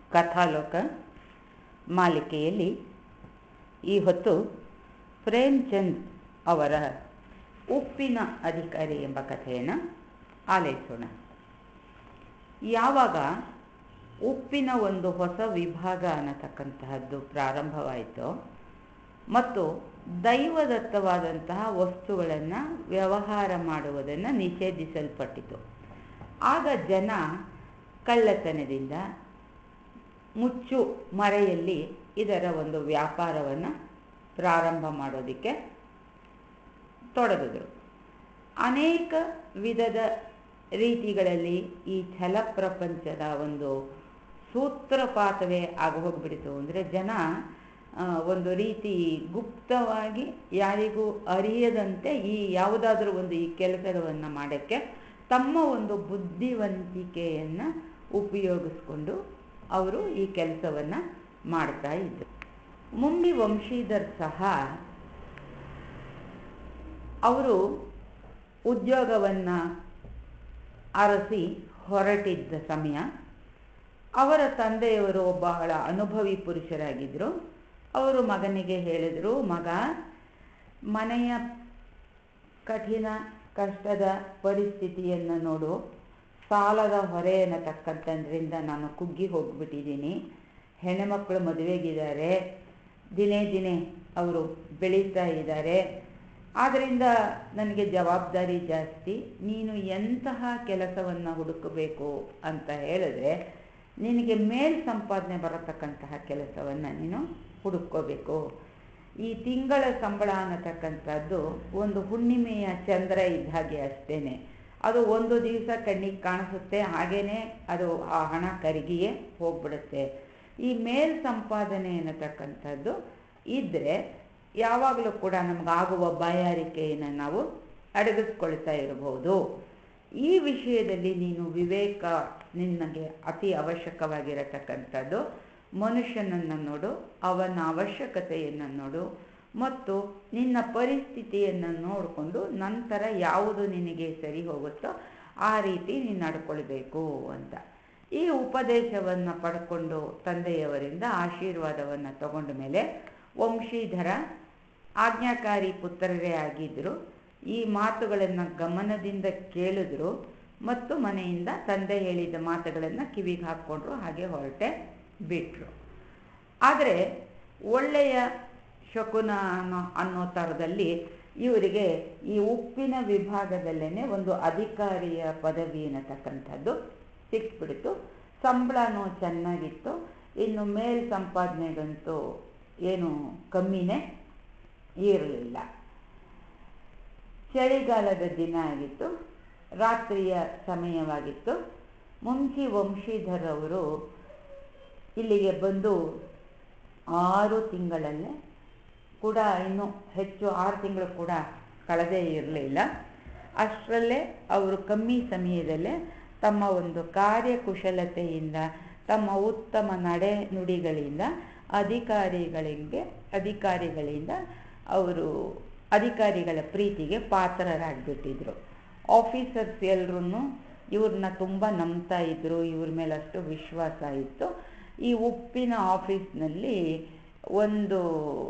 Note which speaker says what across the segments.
Speaker 1: ಕಥಾಲೋಕ ಮಾಲಿಕೆಯಲ್ಲಿ ಈ ಹೊತ್ತು ಪ್ರೇಮ್ಚಂದ್ ಅವರ ಉಪ್ಪಿನ ಅಧಿಕಾರಿ ಎಂಬ ಕಥೆಯನ್ನು ಆಲೈಸೋಣ ಯಾವಾಗ ಉಪ್ಪಿನ ಒಂದು ಹೊಸ ವಿಭಾಗ ಅನ್ನತಕ್ಕಂತಹದ್ದು ಪ್ರಾರಂಭವಾಯಿತು ಮತ್ತು ದೈವದತ್ತವಾದಂತಹ ವಸ್ತುಗಳನ್ನು ವ್ಯವಹಾರ ಮಾಡುವುದನ್ನು ನಿಷೇಧಿಸಲ್ಪಟ್ಟಿತು ಆಗ ಜನ ಕಳ್ಳತನದಿಂದ ಮುಚ್ಚು ಮರೆಯಲ್ಲಿ ಇದರ ಒಂದು ವ್ಯಾಪಾರವನ್ನು ಪ್ರಾರಂಭ ಮಾಡೋದಕ್ಕೆ ತೊಡಗಿದ್ರು ಅನೇಕ ವಿಧದ ರೀತಿಗಳಲ್ಲಿ ಈ ಛಲ ಪ್ರಪಂಚದ ಒಂದು ಸೂತ್ರಪಾತವೇ ಆಗಿ ಹೋಗ್ಬಿಡ್ತು ಅಂದರೆ ಜನ ಒಂದು ರೀತಿ ಗುಪ್ತವಾಗಿ ಯಾರಿಗೂ ಅರಿಯದಂತೆ ಈ ಯಾವುದಾದ್ರೂ ಒಂದು ಈ ಕೆಲಸವನ್ನು ಮಾಡೋಕ್ಕೆ ತಮ್ಮ ಒಂದು ಬುದ್ಧಿವಂತಿಕೆಯನ್ನು ಉಪಯೋಗಿಸ್ಕೊಂಡು ಅವರು ಈ ಕೆಲಸವನ್ನು ಮಾಡ್ತಾ ಇದ್ದರು ಮುಂಬಿ ವಂಶೀಧರ್ ಸಹ ಅವರು ಉದ್ಯೋಗವನ್ನು ಅರಸಿ ಹೊರಟಿದ್ದ ಸಮಯ ಅವರ ತಂದೆಯವರು ಬಹಳ ಅನುಭವಿ ಪುರುಷರಾಗಿದ್ದರು ಅವರು ಮಗನಿಗೆ ಹೇಳಿದರು ಮಗ ಮನೆಯ ಕಠಿಣ ಕಷ್ಟದ ಪರಿಸ್ಥಿತಿಯನ್ನು ನೋಡು ಸಾಲದ ಹೊರೆ ಅನ್ನತಕ್ಕಂಥದ್ರಿಂದ ನಾನು ಕುಗ್ಗಿ ಹೋಗ್ಬಿಟ್ಟಿದ್ದೀನಿ ಹೆಣ್ಣುಮಕ್ಕಳು ಮದುವೆಗಿದ್ದಾರೆ ದಿನೇ ದಿನೇ ಅವರು ಬೆಳೀತಾ ಇದ್ದಾರೆ ಆದ್ದರಿಂದ ನನಗೆ ಜವಾಬ್ದಾರಿ ಜಾಸ್ತಿ ನೀನು ಎಂತಹ ಕೆಲಸವನ್ನು ಹುಡುಕಬೇಕು ಅಂತ ಹೇಳಿದ್ರೆ ನಿನಗೆ ಮೇಲ್ ಸಂಪಾದನೆ ಬರತಕ್ಕಂತಹ ಕೆಲಸವನ್ನು ನೀನು ಹುಡುಕೋಬೇಕು ಈ ತಿಂಗಳ ಸಂಬಳ ಅನ್ನತಕ್ಕಂಥದ್ದು ಒಂದು ಹುಣ್ಣಿಮೆಯ ಚಂದ್ರ ಇದ್ದ ಹಾಗೆ ಅಷ್ಟೇನೆ ಅದು ಒಂದು ದಿವಸ ಕಣ್ಣಿಗೆ ಕಾಣಿಸುತ್ತೆ ಹಾಗೇನೆ ಅದು ಆ ಹಣ ಕರಗಿಯೇ ಹೋಗ್ಬಿಡುತ್ತೆ ಈ ಮೇಲ್ ಸಂಪಾದನೆ ಅನ್ನತಕ್ಕಂಥದ್ದು ಇದ್ದರೆ ಯಾವಾಗಲೂ ಕೂಡ ನಮಗಾಗುವ ಬಾಯಾರಿಕೆಯನ್ನು ನಾವು ಅಡಗಿಸ್ಕೊಳ್ತಾ ಇರಬಹುದು ಈ ವಿಷಯದಲ್ಲಿ ನೀನು ವಿವೇಕ ನಿನಗೆ ಅತಿ ಅವಶ್ಯಕವಾಗಿರತಕ್ಕಂಥದ್ದು ಮನುಷ್ಯನನ್ನು ನೋಡು ಅವನ ಅವಶ್ಯಕತೆಯನ್ನು ನೋಡು ಮತ್ತು ನಿನ್ನ ಪರಿಸ್ಥಿತಿಯನ್ನು ನೋಡಿಕೊಂಡು ನಂತರ ಯಾವುದು ನಿನಗೆ ಸರಿ ಹೋಗುತ್ತೋ ಆ ರೀತಿ ನೀನು ನಡ್ಕೊಳ್ಬೇಕು ಅಂತ ಈ ಉಪದೇಶವನ್ನು ಪಡ್ಕೊಂಡು ತಂದೆಯವರಿಂದ ಆಶೀರ್ವಾದವನ್ನು ತಗೊಂಡ ಮೇಲೆ ವಂಶೀಧರ ಆಜ್ಞಾಕಾರಿ ಪುತ್ರರೇ ಆಗಿದ್ದರು ಈ ಮಾತುಗಳನ್ನು ಗಮನದಿಂದ ಕೇಳಿದ್ರು ಮತ್ತು ಮನೆಯಿಂದ ತಂದೆ ಹೇಳಿದ ಮಾತುಗಳನ್ನು ಕಿವಿಗೆ ಹಾಕ್ಕೊಂಡ್ರು ಹಾಗೆ ಹೊರಟೆ ಬಿಟ್ಟರು ಆದರೆ ಒಳ್ಳೆಯ ಶಕುನ ಅನ್ನೋ ಅನ್ನೋ ಥರದಲ್ಲಿ ಇವರಿಗೆ ಈ ಉಪ್ಪಿನ ವಿಭಾಗದಲ್ಲೇ ಒಂದು ಅಧಿಕಾರಿಯ ಪದವಿ ಅನ್ನತಕ್ಕಂಥದ್ದು ಸಿಕ್ಬಿಡ್ತು ಸಂಬಳನೂ ಚೆನ್ನಾಗಿತ್ತು ಇನ್ನು ಮೇಲ್ ಸಂಪಾದನೆಗಂತೂ ಏನು ಕಮ್ಮಿನೇ ಇರಲಿಲ್ಲ ಚಳಿಗಾಲದ ದಿನ ಆಗಿತ್ತು ರಾತ್ರಿಯ ಸಮಯವಾಗಿತ್ತು ಮುಂಚಿ ವಂಶೀಧರ್ ಅವರು ಇಲ್ಲಿಗೆ ಬಂದು ಆರು ತಿಂಗಳಲ್ಲೇ ಕೂಡ ಇನ್ನೂ ಹೆಚ್ಚು ಆರು ತಿಂಗಳು ಕೂಡ ಕಳೆದೇ ಇರಲಿಲ್ಲ ಅಷ್ಟರಲ್ಲೇ ಅವರು ಕಮ್ಮಿ ಸಮಯದಲ್ಲೇ ತಮ್ಮ ಒಂದು ಕಾರ್ಯಕುಶಲತೆಯಿಂದ ತಮ್ಮ ಉತ್ತಮ ನಡೆ ನುಡಿಗಳಿಂದ ಅಧಿಕಾರಿಗಳಿಗೆ ಅಧಿಕಾರಿಗಳಿಂದ ಅವರು ಅಧಿಕಾರಿಗಳ ಪ್ರೀತಿಗೆ ಪಾತ್ರರಾಗಿಬಿಟ್ಟಿದ್ರು ಆಫೀಸರ್ಸ್ ಎಲ್ಲರೂ ಇವ್ರನ್ನ ತುಂಬ ನಂಬ್ತಾ ಇದ್ರು ಇವ್ರ ಮೇಲೆ ಅಷ್ಟು ವಿಶ್ವಾಸ ಇತ್ತು ಈ ಉಪ್ಪಿನ ಆಫೀಸ್ನಲ್ಲಿ ಒಂದು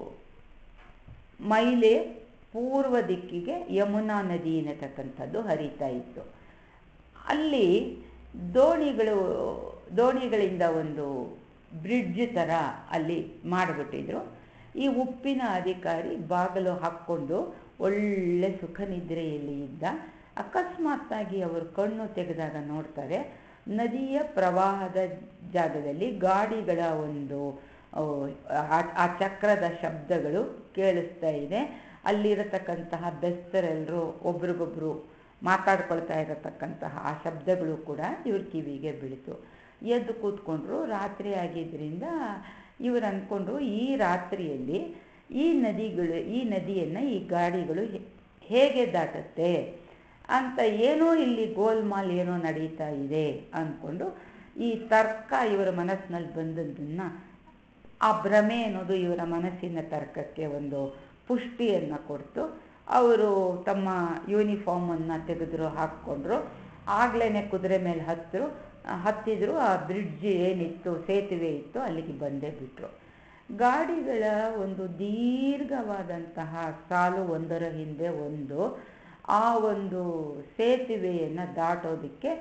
Speaker 1: ಮೈಲೆ ಪೂರ್ವ ದಿಕ್ಕಿಗೆ ಯಮುನಾ ನದಿ ಅನ್ನತಕ್ಕಂಥದ್ದು ಹರಿತಾ ಇತ್ತು ಅಲ್ಲಿ ದೋಣಿಗಳು ದೋಣಿಗಳಿಂದ ಒಂದು ಬ್ರಿಡ್ಜ್ ಥರ ಅಲ್ಲಿ ಮಾಡಿಬಿಟ್ಟಿದ್ರು ಈ ಉಪ್ಪಿನ ಅಧಿಕಾರಿ ಬಾಗಿಲು ಹಾಕ್ಕೊಂಡು ಒಳ್ಳೆ ಸುಖ ನಿದ್ರೆಯಲ್ಲಿ ಇದ್ದ ಅಕಸ್ಮಾತ್ತಾಗಿ ಅವರು ಕಣ್ಣು ತೆಗೆದಾಗ ನೋಡ್ತಾರೆ ನದಿಯ ಪ್ರವಾಹದ ಜಾಗದಲ್ಲಿ ಗಾಡಿಗಳ ಒಂದು ಆ ಚಕ್ರದ ಶಬ್ದಗಳು ಕೇಳಿಸ್ತಾ ಇದೆ ಅಲ್ಲಿರತಕ್ಕಂತಹ ಬೆಸ್ತರೆಲ್ಲರೂ ಒಬ್ರಿಗೊಬ್ರು ಮಾತಾಡ್ಕೊಳ್ತಾ ಇರತಕ್ಕಂತಹ ಆ ಶಬ್ದಗಳು ಕೂಡ ಇವ್ರ ಕಿವಿಗೆ ಬೀಳಿತು ಎದ್ದು ಕೂತ್ಕೊಂಡ್ರು ರಾತ್ರಿ ಆಗಿದ್ದರಿಂದ ಇವರು ಅಂದ್ಕೊಂಡ್ರು ಈ ರಾತ್ರಿಯಲ್ಲಿ ಈ ನದಿಗಳು ಈ ನದಿಯನ್ನು ಈ ಗಾಡಿಗಳು ಹೇಗೆ ದಾಟುತ್ತೆ ಅಂತ ಏನೋ ಇಲ್ಲಿ ಗೋಲ್ಮಾಲ್ ಏನೋ ನಡೀತಾ ಇದೆ ಅಂದ್ಕೊಂಡು ಈ ತರ್ಕ ಇವರ ಮನಸ್ಸಿನಲ್ಲಿ ಬಂದದ್ದನ್ನು ಆ ಭ್ರಮೆ ಅನ್ನೋದು ಇವರ ಮನಸ್ಸಿನ ತರ್ಕಕ್ಕೆ ಒಂದು ಪುಷ್ಟಿಯನ್ನು ಕೊಡ್ತು ಅವರು ತಮ್ಮ ಯೂನಿಫಾರ್ಮನ್ನು ತೆಗೆದ್ರು ಹಾಕ್ಕೊಂಡ್ರು ಆಗ್ಲೇ ಕುದುರೆ ಮೇಲೆ ಹತ್ತರು ಹತ್ತಿದ್ರು ಆ ಬ್ರಿಡ್ಜ್ ಏನಿತ್ತು ಸೇತುವೆ ಇತ್ತು ಅಲ್ಲಿಗೆ ಬಂದೇ ಬಿಟ್ರು ಗಾಡಿಗಳ ಒಂದು ದೀರ್ಘವಾದಂತಹ ಸಾಲು ಒಂದರ ಹಿಂದೆ ಒಂದು ಆ ಒಂದು ಸೇತುವೆಯನ್ನು ದಾಟೋದಕ್ಕೆ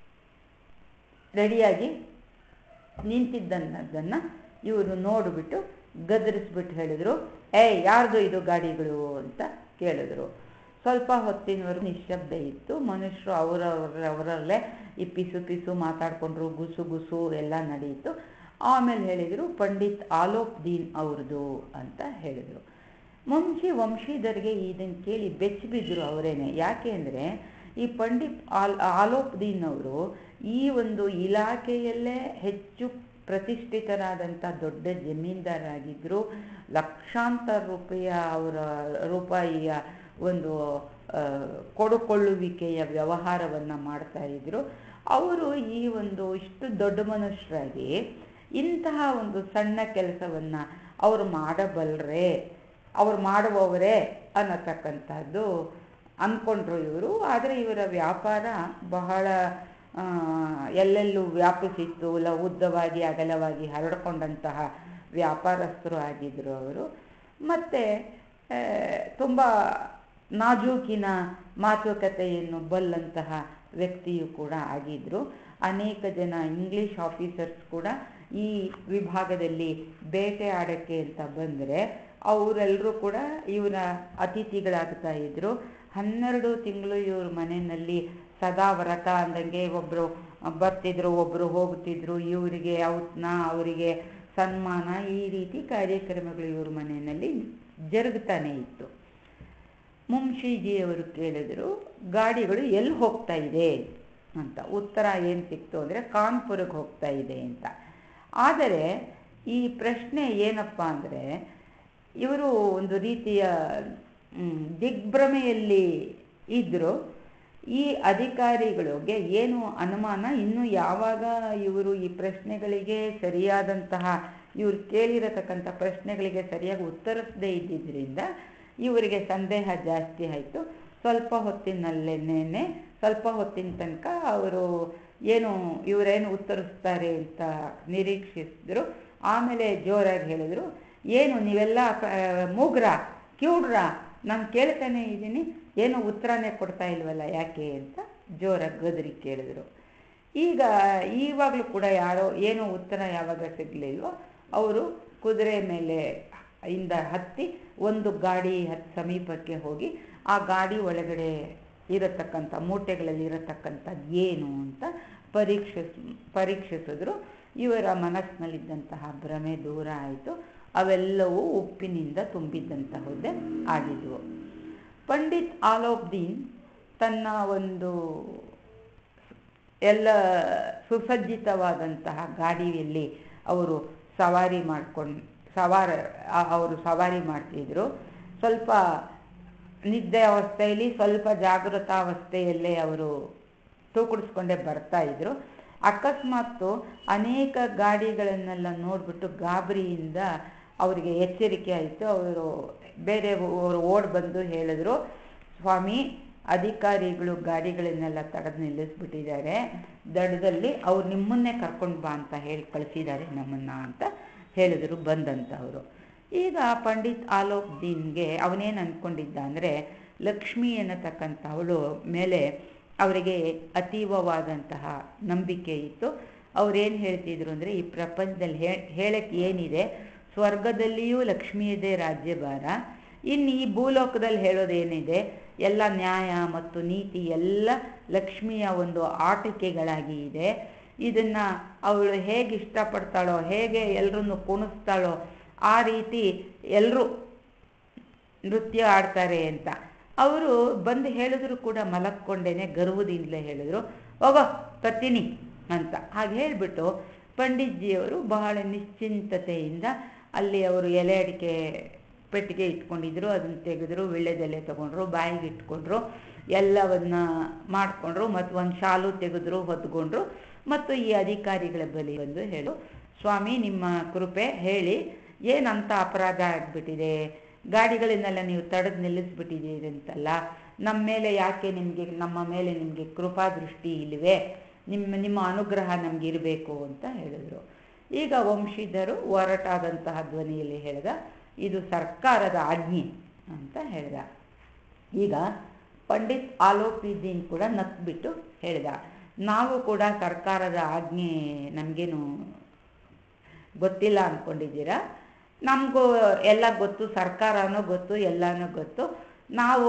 Speaker 1: ರೆಡಿಯಾಗಿ ನಿಂತಿದ್ದನ್ನದನ್ನು ಇವರು ನೋಡಿಬಿಟ್ಟು ಗದರಿಸ್ಬಿಟ್ಟು ಹೇಳಿದರು ಏಯ್ ಯಾರ್ದು ಇದು ಗಾಡಿಗಳು ಅಂತ ಕೇಳಿದ್ರು ಸ್ವಲ್ಪ ಹೊತ್ತಿನವರೆಗೂ ನಿಶ್ಶಬ್ದ ಇತ್ತು ಮನುಷ್ಯರು ಅವರವರವರಲ್ಲೇ ಈ ಪಿಸು ಪಿಸು ಮಾತಾಡ್ಕೊಂಡ್ರು ಗುಸು ಗುಸು ಎಲ್ಲ ನಡೀತು ಆಮೇಲೆ ಹೇಳಿದರು ಪಂಡಿತ್ ಆಲೋಕ್ ದೀನ್ ಅವ್ರದ್ದು ಅಂತ ಹೇಳಿದರು ಮುಂಚೆ ವಂಶೀಧರಿಗೆ ಇದನ್ನು ಕೇಳಿ ಬೆಚ್ಚಿಬಿದ್ರು ಅವರೇನೆ ಯಾಕೆ ಅಂದರೆ ಈ ಪಂಡಿತ್ ಆಲ್ ಆಲೋಕ್ ದೀನ್ ಅವರು ಈ ಒಂದು ಇಲಾಖೆಯಲ್ಲೇ ಹೆಚ್ಚು ಪ್ರತಿಷ್ಠಿತರಾದಂಥ ದೊಡ್ಡ ಜಮೀನ್ದಾರಾಗಿದ್ದರು ಲಕ್ಷಾಂತರ ರೂಪಾಯಿಯ ಅವರ ರೂಪಾಯಿಯ ಒಂದು ಕೊಡುಕೊಳ್ಳುವಿಕೆಯ ವ್ಯವಹಾರವನ್ನು ಮಾಡ್ತಾ ಇದ್ರು ಅವರು ಈ ಒಂದು ಇಷ್ಟು ದೊಡ್ಡ ಮನುಷ್ಯರಾಗಿ ಇಂತಹ ಒಂದು ಸಣ್ಣ ಕೆಲಸವನ್ನು ಅವರು ಮಾಡಬಲ್ಲರೆ ಅವ್ರು ಮಾಡುವವರೇ ಅನ್ನತಕ್ಕಂಥದ್ದು ಅಂದ್ಕೊಂಡ್ರು ಇವರು ಆದರೆ ಇವರ ವ್ಯಾಪಾರ ಬಹಳ ಎಲ್ಲೆಲ್ಲೂ ವ್ಯಾಪಿಸಿತ್ತು ಇಲ್ಲ ಉದ್ದವಾಗಿ ಅಗಲವಾಗಿ ಹರಡ್ಕೊಂಡಂತಹ ವ್ಯಾಪಾರಸ್ಥರು ಆಗಿದ್ದರು ಅವರು ಮತ್ತು ತುಂಬ ನಾಜೂಕಿನ ಮಾತುಕತೆಯನ್ನು ಬಲ್ಲಂತಹ ವ್ಯಕ್ತಿಯು ಕೂಡ ಆಗಿದ್ದರು ಅನೇಕ ಜನ ಇಂಗ್ಲಿಷ್ ಆಫೀಸರ್ಸ್ ಕೂಡ ಈ ವಿಭಾಗದಲ್ಲಿ ಬೇಟೆ ಆಡೋಕ್ಕೆ ಅಂತ ಬಂದರೆ ಅವರೆಲ್ಲರೂ ಕೂಡ ಇವರ ಅತಿಥಿಗಳಾಗ್ತಾ ಇದ್ರು ಹನ್ನೆರಡು ತಿಂಗಳು ಇವ್ರ ಮನೆಯಲ್ಲಿ ಸದಾ ವ್ರತ ಅಂದಂಗೆ ಒಬ್ಬರು ಬರ್ತಿದ್ರು ಒಬ್ಬರು ಹೋಗ್ತಿದ್ರು ಇವರಿಗೆ ಔತಣ ಅವರಿಗೆ ಸನ್ಮಾನ ಈ ರೀತಿ ಕಾರ್ಯಕ್ರಮಗಳು ಇವ್ರ ಮನೆಯಲ್ಲಿ ಜರುಗ್ತಾನೆ ಇತ್ತು ಮುಂಶಿಜಿಯವರು ಕೇಳಿದ್ರು ಗಾಡಿಗಳು ಎಲ್ಲಿ ಹೋಗ್ತಾ ಇದೆ ಅಂತ ಉತ್ತರ ಏನು ಸಿಕ್ತು ಅಂದರೆ ಕಾನ್ಪುರಕ್ಕೆ ಹೋಗ್ತಾ ಇದೆ ಅಂತ ಆದರೆ ಈ ಪ್ರಶ್ನೆ ಏನಪ್ಪ ಅಂದರೆ ಇವರು ಒಂದು ರೀತಿಯ ದಿಗ್ಭ್ರಮೆಯಲ್ಲಿ ಇದ್ದರು ಈ ಅಧಿಕಾರಿಗಳಿಗೆ ಏನು ಅನುಮಾನ ಇನ್ನು ಯಾವಾಗ ಇವರು ಈ ಪ್ರಶ್ನೆಗಳಿಗೆ ಸರಿಯಾದಂತಹ ಇವ್ರು ಕೇಳಿರತಕ್ಕಂಥ ಪ್ರಶ್ನೆಗಳಿಗೆ ಸರಿಯಾಗಿ ಉತ್ತರಿಸದೇ ಇದ್ದಿದ್ದರಿಂದ ಇವರಿಗೆ ಸಂದೇಹ ಜಾಸ್ತಿ ಆಯಿತು ಸ್ವಲ್ಪ ಹೊತ್ತಿನಲ್ಲೇನೆ ಸ್ವಲ್ಪ ಹೊತ್ತಿನ ತನಕ ಅವರು ಏನು ಇವರೇನು ಉತ್ತರಿಸ್ತಾರೆ ಅಂತ ನಿರೀಕ್ಷಿಸಿದ್ರು ಆಮೇಲೆ ಜೋರಾಗಿ ಹೇಳಿದರು ಏನು ನೀವೆಲ್ಲ ಮೂಗ್ರ ಕಿವುಡ್ರ ನಾನು ಕೇಳ್ತಾನೆ ಇದ್ದೀನಿ ಏನು ಉತ್ತರನೇ ಕೊಡ್ತಾ ಇಲ್ವಲ್ಲ ಯಾಕೆ ಅಂತ ಜೋರಾಗಿ ಗದರಿ ಕೇಳಿದ್ರು ಈಗ ಈವಾಗಲೂ ಕೂಡ ಯಾರೋ ಏನೋ ಉತ್ತರ ಯಾವಾಗ ಸಿಗಲಿಲ್ವೋ ಅವರು ಕುದುರೆ ಮೇಲೆ ಇಂದ ಹತ್ತಿ ಒಂದು ಗಾಡಿ ಹತ್ತು ಸಮೀಪಕ್ಕೆ ಹೋಗಿ ಆ ಗಾಡಿ ಒಳಗಡೆ ಇರತಕ್ಕಂಥ ಮೂಟೆಗಳಲ್ಲಿ ಇರತಕ್ಕಂಥದ್ದು ಏನು ಅಂತ ಪರೀಕ್ಷಿಸ್ ಪರೀಕ್ಷಿಸಿದ್ರು ಇವರ ಮನಸ್ಸಿನಲ್ಲಿದ್ದಂತಹ ಭ್ರಮೆ ದೂರ ಆಯಿತು ಅವೆಲ್ಲವೂ ಉಪ್ಪಿನಿಂದ ತುಂಬಿದ್ದಂತಹದ್ದೇ ಆಗಿದ್ವು ಪಂಡಿತ್ ಆಲೋಕ್ ದೀನ್ ತನ್ನ ಒಂದು ಎಲ್ಲ ಸುಸಜ್ಜಿತವಾದಂತಹ ಗಾಡಿಯಲ್ಲಿ ಅವರು ಸವಾರಿ ಮಾಡ್ಕೊಂಡು ಸವಾರ ಅವರು ಸವಾರಿ ಮಾಡ್ತಿದ್ರು ಸ್ವಲ್ಪ ನಿದ್ದೆ ಅವಸ್ಥೆಯಲ್ಲಿ ಸ್ವಲ್ಪ ಜಾಗೃತಾವಸ್ಥೆಯಲ್ಲೇ ಅವರು ತೂಕಡಿಸ್ಕೊಂಡೇ ಬರ್ತಾ ಇದ್ರು ಅಕಸ್ಮಾತ್ತು ಅನೇಕ ಗಾಡಿಗಳನ್ನೆಲ್ಲ ನೋಡಿಬಿಟ್ಟು ಗಾಬರಿಯಿಂದ ಅವರಿಗೆ ಎಚ್ಚರಿಕೆ ಆಯಿತು ಅವರು ಬೇರೆ ಅವರು ಓಡ್ ಬಂದು ಹೇಳಿದ್ರು ಸ್ವಾಮಿ ಅಧಿಕಾರಿಗಳು ಗಾಡಿಗಳನ್ನೆಲ್ಲ ತಡೆದು ನಿಲ್ಲಿಸ್ಬಿಟ್ಟಿದ್ದಾರೆ ದಡದಲ್ಲಿ ಅವ್ರು ನಿಮ್ಮನ್ನೇ ಕರ್ಕೊಂಡು ಬಾ ಅಂತ ಹೇಳಿ ಕಳಿಸಿದ್ದಾರೆ ನಮ್ಮನ್ನ ಅಂತ ಹೇಳಿದ್ರು ಬಂದಂಥವರು ಈಗ ಪಂಡಿತ್ ಆಲೋಕ್ ದೀನ್ಗೆ ಅವನೇನು ಅಂದ್ಕೊಂಡಿದ್ದ ಅಂದರೆ ಲಕ್ಷ್ಮಿ ಅನ್ನತಕ್ಕಂಥವಳು ಮೇಲೆ ಅವರಿಗೆ ಅತೀವವಾದಂತಹ ನಂಬಿಕೆ ಇತ್ತು ಅವ್ರೇನು ಹೇಳ್ತಿದ್ರು ಅಂದರೆ ಈ ಪ್ರಪಂಚದಲ್ಲಿ ಹೇ ಹೇಳಕ್ಕೆ ಏನಿದೆ ಸ್ವರ್ಗದಲ್ಲಿಯೂ ಲಕ್ಷ್ಮಿಯದೇ ರಾಜ್ಯಭಾರ ಇನ್ನು ಈ ಭೂಲೋಕದಲ್ಲಿ ಹೇಳೋದೇನಿದೆ ಎಲ್ಲ ನ್ಯಾಯ ಮತ್ತು ನೀತಿ ಎಲ್ಲ ಲಕ್ಷ್ಮಿಯ ಒಂದು ಆಟಿಕೆಗಳಾಗಿ ಇದೆ ಇದನ್ನು ಅವಳು ಹೇಗೆ ಇಷ್ಟಪಡ್ತಾಳೋ ಹೇಗೆ ಎಲ್ಲರನ್ನು ಕುಣಿಸ್ತಾಳೋ ಆ ರೀತಿ ಎಲ್ಲರೂ ನೃತ್ಯ ಆಡ್ತಾರೆ ಅಂತ ಅವರು ಬಂದು ಹೇಳಿದ್ರು ಕೂಡ ಮಲಕ್ಕೊಂಡೇನೆ ಗರ್ವದಿಂದಲೇ ಹೇಳಿದ್ರು ಹೋಗೋ ತತ್ತೀನಿ ಅಂತ ಹಾಗೆ ಹೇಳಿಬಿಟ್ಟು ಪಂಡಿತ್ಜಿಯವರು ಬಹಳ ನಿಶ್ಚಿಂತತೆಯಿಂದ ಅಲ್ಲಿ ಅವರು ಎಲೆ ಅಡಿಕೆ ಪೆಟ್ಟಿಗೆ ಇಟ್ಕೊಂಡಿದ್ರು ಅದನ್ನು ತೆಗೆದ್ರು ವಿಳ್ಳೆದೆಲೆ ತೊಗೊಂಡ್ರು ಬಾಯಿಗೆ ಇಟ್ಕೊಂಡ್ರು ಎಲ್ಲವನ್ನ ಮಾಡಿಕೊಂಡ್ರು ಮತ್ತು ಒಂದು ಶಾಲು ತೆಗೆದ್ರು ಹೊತ್ಕೊಂಡ್ರು ಮತ್ತು ಈ ಅಧಿಕಾರಿಗಳ ಬಳಿ ಬಂದು ಹೇಳು ಸ್ವಾಮಿ ನಿಮ್ಮ ಕೃಪೆ ಹೇಳಿ ಏನಂತ ಅಪರಾಧ ಆಗಿಬಿಟ್ಟಿದೆ ಗಾಡಿಗಳನ್ನೆಲ್ಲ ನೀವು ತಡೆದು ನಿಲ್ಲಿಸ್ಬಿಟ್ಟಿದ್ದೀರಿ ಅಂತಲ್ಲ ನಮ್ಮ ಮೇಲೆ ಯಾಕೆ ನಿಮಗೆ ನಮ್ಮ ಮೇಲೆ ನಿಮಗೆ ಕೃಪಾದೃಷ್ಟಿ ಇಲ್ವೇ ನಿಮ್ಮ ನಿಮ್ಮ ಅನುಗ್ರಹ ನಮಗಿರಬೇಕು ಅಂತ ಹೇಳಿದರು ಈಗ ವಂಶೀಧರು ಹೊರಟಾದಂತಹ ಧ್ವನಿಯಲ್ಲಿ ಹೇಳಿದ ಇದು ಸರ್ಕಾರದ ಆಜ್ಞೆ ಅಂತ ಹೇಳಿದ ಈಗ ಪಂಡಿತ್ ಆಲೋಪಿದ್ದೀನ್ ಕೂಡ ನಕ್ಬಿಟ್ಟು ಹೇಳಿದ ನಾವು ಕೂಡ ಸರ್ಕಾರದ ಆಜ್ಞೆ ನಮಗೇನು ಗೊತ್ತಿಲ್ಲ ಅಂದ್ಕೊಂಡಿದ್ದೀರಾ ನಮಗೂ ಎಲ್ಲ ಗೊತ್ತು ಸರ್ಕಾರನೂ ಗೊತ್ತು ಎಲ್ಲನೂ ಗೊತ್ತು ನಾವು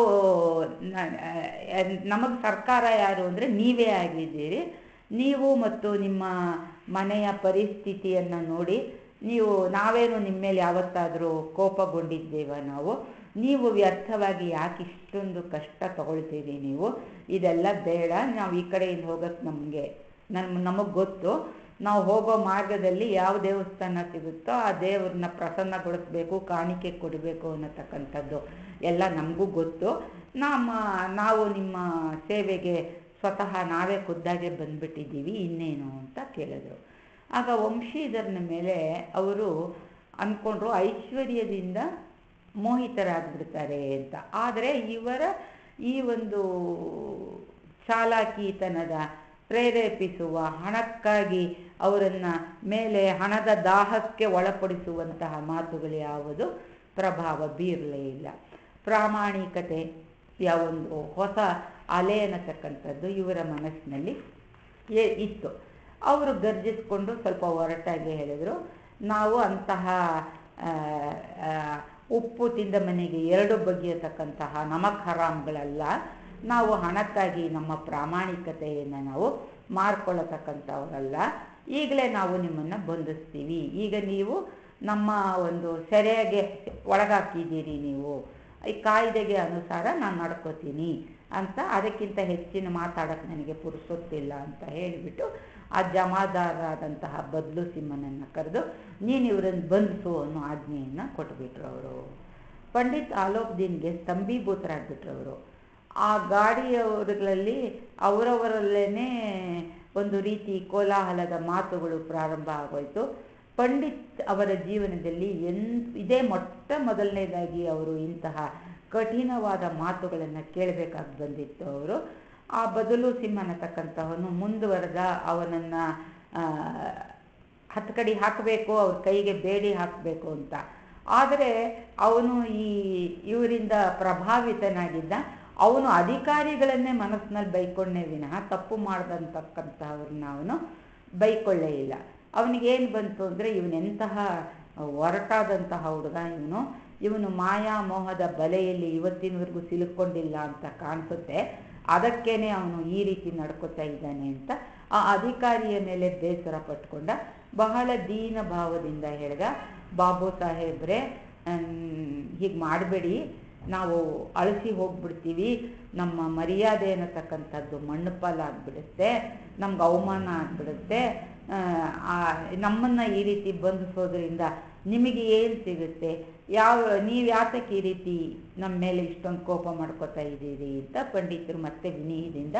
Speaker 1: ನಮಗೆ ಸರ್ಕಾರ ಯಾರು ಅಂದರೆ ನೀವೇ ಆಗಿದ್ದೀರಿ ನೀವು ಮತ್ತು ನಿಮ್ಮ ಮನೆಯ ಪರಿಸ್ಥಿತಿಯನ್ನು ನೋಡಿ ನೀವು ನಾವೇನು ನಿಮ್ಮ ಮೇಲೆ ಯಾವತ್ತಾದರೂ ಕೋಪಗೊಂಡಿದ್ದೇವ ನಾವು ನೀವು ವ್ಯರ್ಥವಾಗಿ ಯಾಕೆ ಇಷ್ಟೊಂದು ಕಷ್ಟ ತಗೊಳ್ತೀರಿ ನೀವು ಇದೆಲ್ಲ ಬೇಡ ನಾವು ಈ ಕಡೆಯಿಂದ ಹೋಗೋಕ್ಕೆ ನಮಗೆ ನಮ್ಮ ನಮಗೆ ಗೊತ್ತು ನಾವು ಹೋಗೋ ಮಾರ್ಗದಲ್ಲಿ ಯಾವ ದೇವಸ್ಥಾನ ಸಿಗುತ್ತೋ ಆ ದೇವ್ರನ್ನ ಪ್ರಸನ್ನಗೊಳಿಸ್ಬೇಕು ಕಾಣಿಕೆ ಕೊಡಬೇಕು ಅನ್ನತಕ್ಕಂಥದ್ದು ಎಲ್ಲ ನಮಗೂ ಗೊತ್ತು ನಮ್ಮ ನಾವು ನಿಮ್ಮ ಸೇವೆಗೆ ಸ್ವತಃ ನಾವೇ ಖುದ್ದಾಗೆ ಬಂದ್ಬಿಟ್ಟಿದ್ದೀವಿ ಇನ್ನೇನು ಅಂತ ಕೇಳಿದ್ರು ಆಗ ವಂಶೀಧರನ ಮೇಲೆ ಅವರು ಅಂದ್ಕೊಂಡ್ರು ಐಶ್ವರ್ಯದಿಂದ ಮೋಹಿತರಾಗ್ಬಿಡ್ತಾರೆ ಅಂತ ಆದರೆ ಇವರ ಈ ಒಂದು ಚಾಲಾಕಿತನದ ಪ್ರೇರೇಪಿಸುವ ಹಣಕ್ಕಾಗಿ ಅವರನ್ನು ಮೇಲೆ ಹಣದ ದಾಹಕ್ಕೆ ಒಳಪಡಿಸುವಂತಹ ಮಾತುಗಳು ಯಾವುದು ಪ್ರಭಾವ ಬೀರಲೇ ಇಲ್ಲ ಪ್ರಾಮಾಣಿಕತೆ ಯಾವೊಂದು ಹೊಸ ಅಲೆ ಅನ್ನತಕ್ಕಂಥದ್ದು ಇವರ ಮನಸ್ಸಿನಲ್ಲಿ ಇತ್ತು ಅವರು ಗರ್ಜಿಸ್ಕೊಂಡು ಸ್ವಲ್ಪ ಒರಟಾಗಿ ಹೇಳಿದರು ನಾವು ಅಂತಹ ಉಪ್ಪು ತಿಂದ ಮನೆಗೆ ಎರಡು ಬಗೆಯತಕ್ಕಂತಹ ನಮಕ್ ಹರಾಮ್ಗಳಲ್ಲ ನಾವು ಹಣಕ್ಕಾಗಿ ನಮ್ಮ ಪ್ರಾಮಾಣಿಕತೆಯನ್ನು ನಾವು ಮಾರ್ಕೊಳ್ಳತಕ್ಕಂಥವರಲ್ಲ ಈಗಲೇ ನಾವು ನಿಮ್ಮನ್ನು ಬಂಧಿಸ್ತೀವಿ ಈಗ ನೀವು ನಮ್ಮ ಒಂದು ಸೆರೆಗೆ ಒಳಗಾಕಿದ್ದೀರಿ ನೀವು ಈ ಕಾಯ್ದೆಗೆ ಅನುಸಾರ ನಾನು ನಡ್ಕೋತೀನಿ ಅಂತ ಅದಕ್ಕಿಂತ ಹೆಚ್ಚಿನ ಮಾತಾಡೋಕ್ಕೆ ನನಗೆ ಪುರುಸೊತ್ತಿಲ್ಲ ಅಂತ ಹೇಳಿಬಿಟ್ಟು ಆ ಜಮಾದಾರರಾದಂತಹ ಬದಲು ಸಿಂಹನನ್ನು ಕರೆದು ನೀನು ಇವರನ್ನು ಬಂಧಿಸು ಅನ್ನೋ ಆಜ್ಞೆಯನ್ನು ಕೊಟ್ಬಿಟ್ರು ಅವರು ಪಂಡಿತ್ ಆಲೋಕ್ದೀನ್ಗೆ ಸ್ತಂಭೀಭೂತರಾಗ್ಬಿಟ್ರು ಅವರು ಆ ಗಾಡಿಯವರುಗಳಲ್ಲಿ ಅವರವರಲ್ಲೇ ಒಂದು ರೀತಿ ಕೋಲಾಹಲದ ಮಾತುಗಳು ಪ್ರಾರಂಭ ಆಗೋಯ್ತು ಪಂಡಿತ್ ಅವರ ಜೀವನದಲ್ಲಿ ಎನ್ ಇದೇ ಮೊಟ್ಟ ಮೊದಲನೇದಾಗಿ ಅವರು ಇಂತಹ ಕಠಿಣವಾದ ಮಾತುಗಳನ್ನು ಕೇಳಬೇಕಾಗಿ ಬಂದಿತ್ತು ಅವರು ಆ ಬದಲು ಸಿಂಹನತಕ್ಕಂತಹವನು ಮುಂದುವರೆದ ಅವನನ್ನು ಹತ್ತು ಕಡೆ ಹಾಕಬೇಕು ಅವ್ರ ಕೈಗೆ ಬೇಡಿ ಹಾಕಬೇಕು ಅಂತ ಆದರೆ ಅವನು ಈ ಇವರಿಂದ ಪ್ರಭಾವಿತನಾಗಿದ್ದ ಅವನು ಅಧಿಕಾರಿಗಳನ್ನೇ ಮನಸ್ಸಿನಲ್ಲಿ ಬೈಕೊಂಡೇ ವಿನಃ ತಪ್ಪು ಮಾಡ್ದಂತಕ್ಕಂತಹವ್ರನ್ನ ಅವನು ಬೈಕೊಳ್ಳೇ ಇಲ್ಲ ಅವನಿಗೇನು ಬಂತು ಅಂದರೆ ಇವನೆಂತಹ ಒರಟಾದಂತಹ ಹುಡುಗ ಇವನು ಇವನು ಮಾಯಾ ಮೋಹದ ಬಲೆಯಲ್ಲಿ ಇವತ್ತಿನವರೆಗೂ ಸಿಲುಕೊಂಡಿಲ್ಲ ಅಂತ ಕಾಣಿಸುತ್ತೆ ಅದಕ್ಕೇನೆ ಅವನು ಈ ರೀತಿ ನಡ್ಕೋತಾ ಇದ್ದಾನೆ ಅಂತ ಆ ಅಧಿಕಾರಿಯ ಮೇಲೆ ಬೇಸರ ಪಟ್ಕೊಂಡ ಬಹಳ ದೀನ ಭಾವದಿಂದ ಹೇಳಿದ ಬಾಬು ಸಾಹೇಬ್ರೆ ಹೀಗೆ ಮಾಡಬೇಡಿ ನಾವು ಅಳಿಸಿ ಹೋಗ್ಬಿಡ್ತೀವಿ ನಮ್ಮ ಮರ್ಯಾದೆ ಅನ್ನತಕ್ಕಂಥದ್ದು ಮಣ್ಣು ಪಾಲಾಗ್ಬಿಡುತ್ತೆ ನಮ್ಗೆ ಅವಮಾನ ಆಗ್ಬಿಡುತ್ತೆ ನಮ್ಮನ್ನು ಈ ರೀತಿ ಬಂಧಿಸೋದ್ರಿಂದ ನಿಮಗೆ ಏನು ಸಿಗುತ್ತೆ ಯಾವ ನೀವು ಯಾತಕ್ಕೆ ಈ ರೀತಿ ನಮ್ಮ ಮೇಲೆ ಇಷ್ಟೊಂದು ಕೋಪ ಮಾಡ್ಕೋತಾ ಇದ್ದೀರಿ ಅಂತ ಪಂಡಿತರು ಮತ್ತೆ ವಿನಯದಿಂದ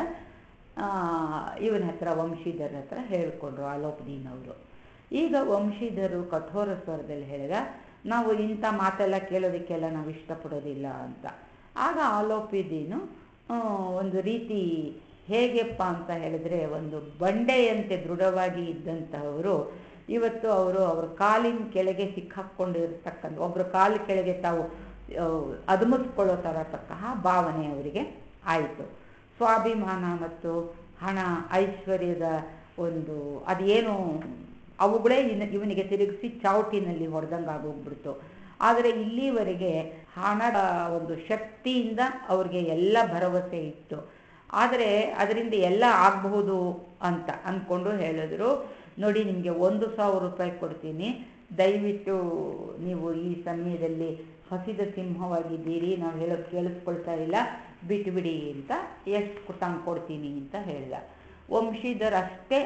Speaker 1: ಇವನ ಹತ್ರ ವಂಶೀಧರ ಹತ್ರ ಹೇಳ್ಕೊಂಡ್ರು ಆಲೋಪದೀನ್ ಅವರು ಈಗ ವಂಶೀಧರು ಕಠೋರ ಸ್ವರದಲ್ಲಿ ಹೇಳಿದ ನಾವು ಇಂಥ ಮಾತೆಲ್ಲ ಕೇಳೋದಕ್ಕೆಲ್ಲ ನಾವು ಇಷ್ಟಪಡೋದಿಲ್ಲ ಅಂತ ಆಗ ಆಲೋಪಿದೀನು ಒಂದು ರೀತಿ ಹೇಗೆಪ್ಪ ಅಂತ ಹೇಳಿದ್ರೆ ಒಂದು ಬಂಡೆಯಂತೆ ದೃಢವಾಗಿ ಇದ್ದಂತಹವರು ಇವತ್ತು ಅವರು ಅವ್ರ ಕಾಲಿನ ಕೆಳಗೆ ಸಿಕ್ಕಾಕ್ಕೊಂಡಿರ್ತಕ್ಕಂಥ ಒಬ್ಬರ ಕಾಲ ಕೆಳಗೆ ತಾವು ಅದುಮಿಸ್ಕೊಳ್ಳೋ ಥರ ತಕ್ಕಹ ಭಾವನೆ ಅವರಿಗೆ ಆಯಿತು ಸ್ವಾಭಿಮಾನ ಮತ್ತು ಹಣ ಐಶ್ವರ್ಯದ ಒಂದು ಅದೇನು ಅವುಗಳೇ ಇನ್ ಇವನಿಗೆ ತಿರುಗಿಸಿ ಚಾವಟಿನಲ್ಲಿ ಹೊಡೆದಂಗೆ ಆಗೋಗ್ಬಿಡ್ತು ಆದರೆ ಇಲ್ಲಿವರೆಗೆ ಹಣದ ಒಂದು ಶಕ್ತಿಯಿಂದ ಅವ್ರಿಗೆ ಎಲ್ಲ ಭರವಸೆ ಇತ್ತು ಆದರೆ ಅದರಿಂದ ಎಲ್ಲ ಆಗಬಹುದು ಅಂತ ಅಂದ್ಕೊಂಡು ಹೇಳಿದ್ರು ನೋಡಿ ನಿಮಗೆ ಒಂದು ಸಾವಿರ ರೂಪಾಯಿ ಕೊಡ್ತೀನಿ ದಯವಿಟ್ಟು ನೀವು ಈ ಸಮಯದಲ್ಲಿ ಹಸಿದ ಸಿಂಹವಾಗಿದ್ದೀರಿ ನಾವು ಹೇಳೋದು ಕೇಳಿಸ್ಕೊಳ್ತಾ ಇಲ್ಲ ಬಿಟ್ಬಿಡಿ ಅಂತ ಎಷ್ಟು ತಂದು ಕೊಡ್ತೀನಿ ಅಂತ ಹೇಳಿದ ವಂಶೀಧರ್ ಅಷ್ಟೇ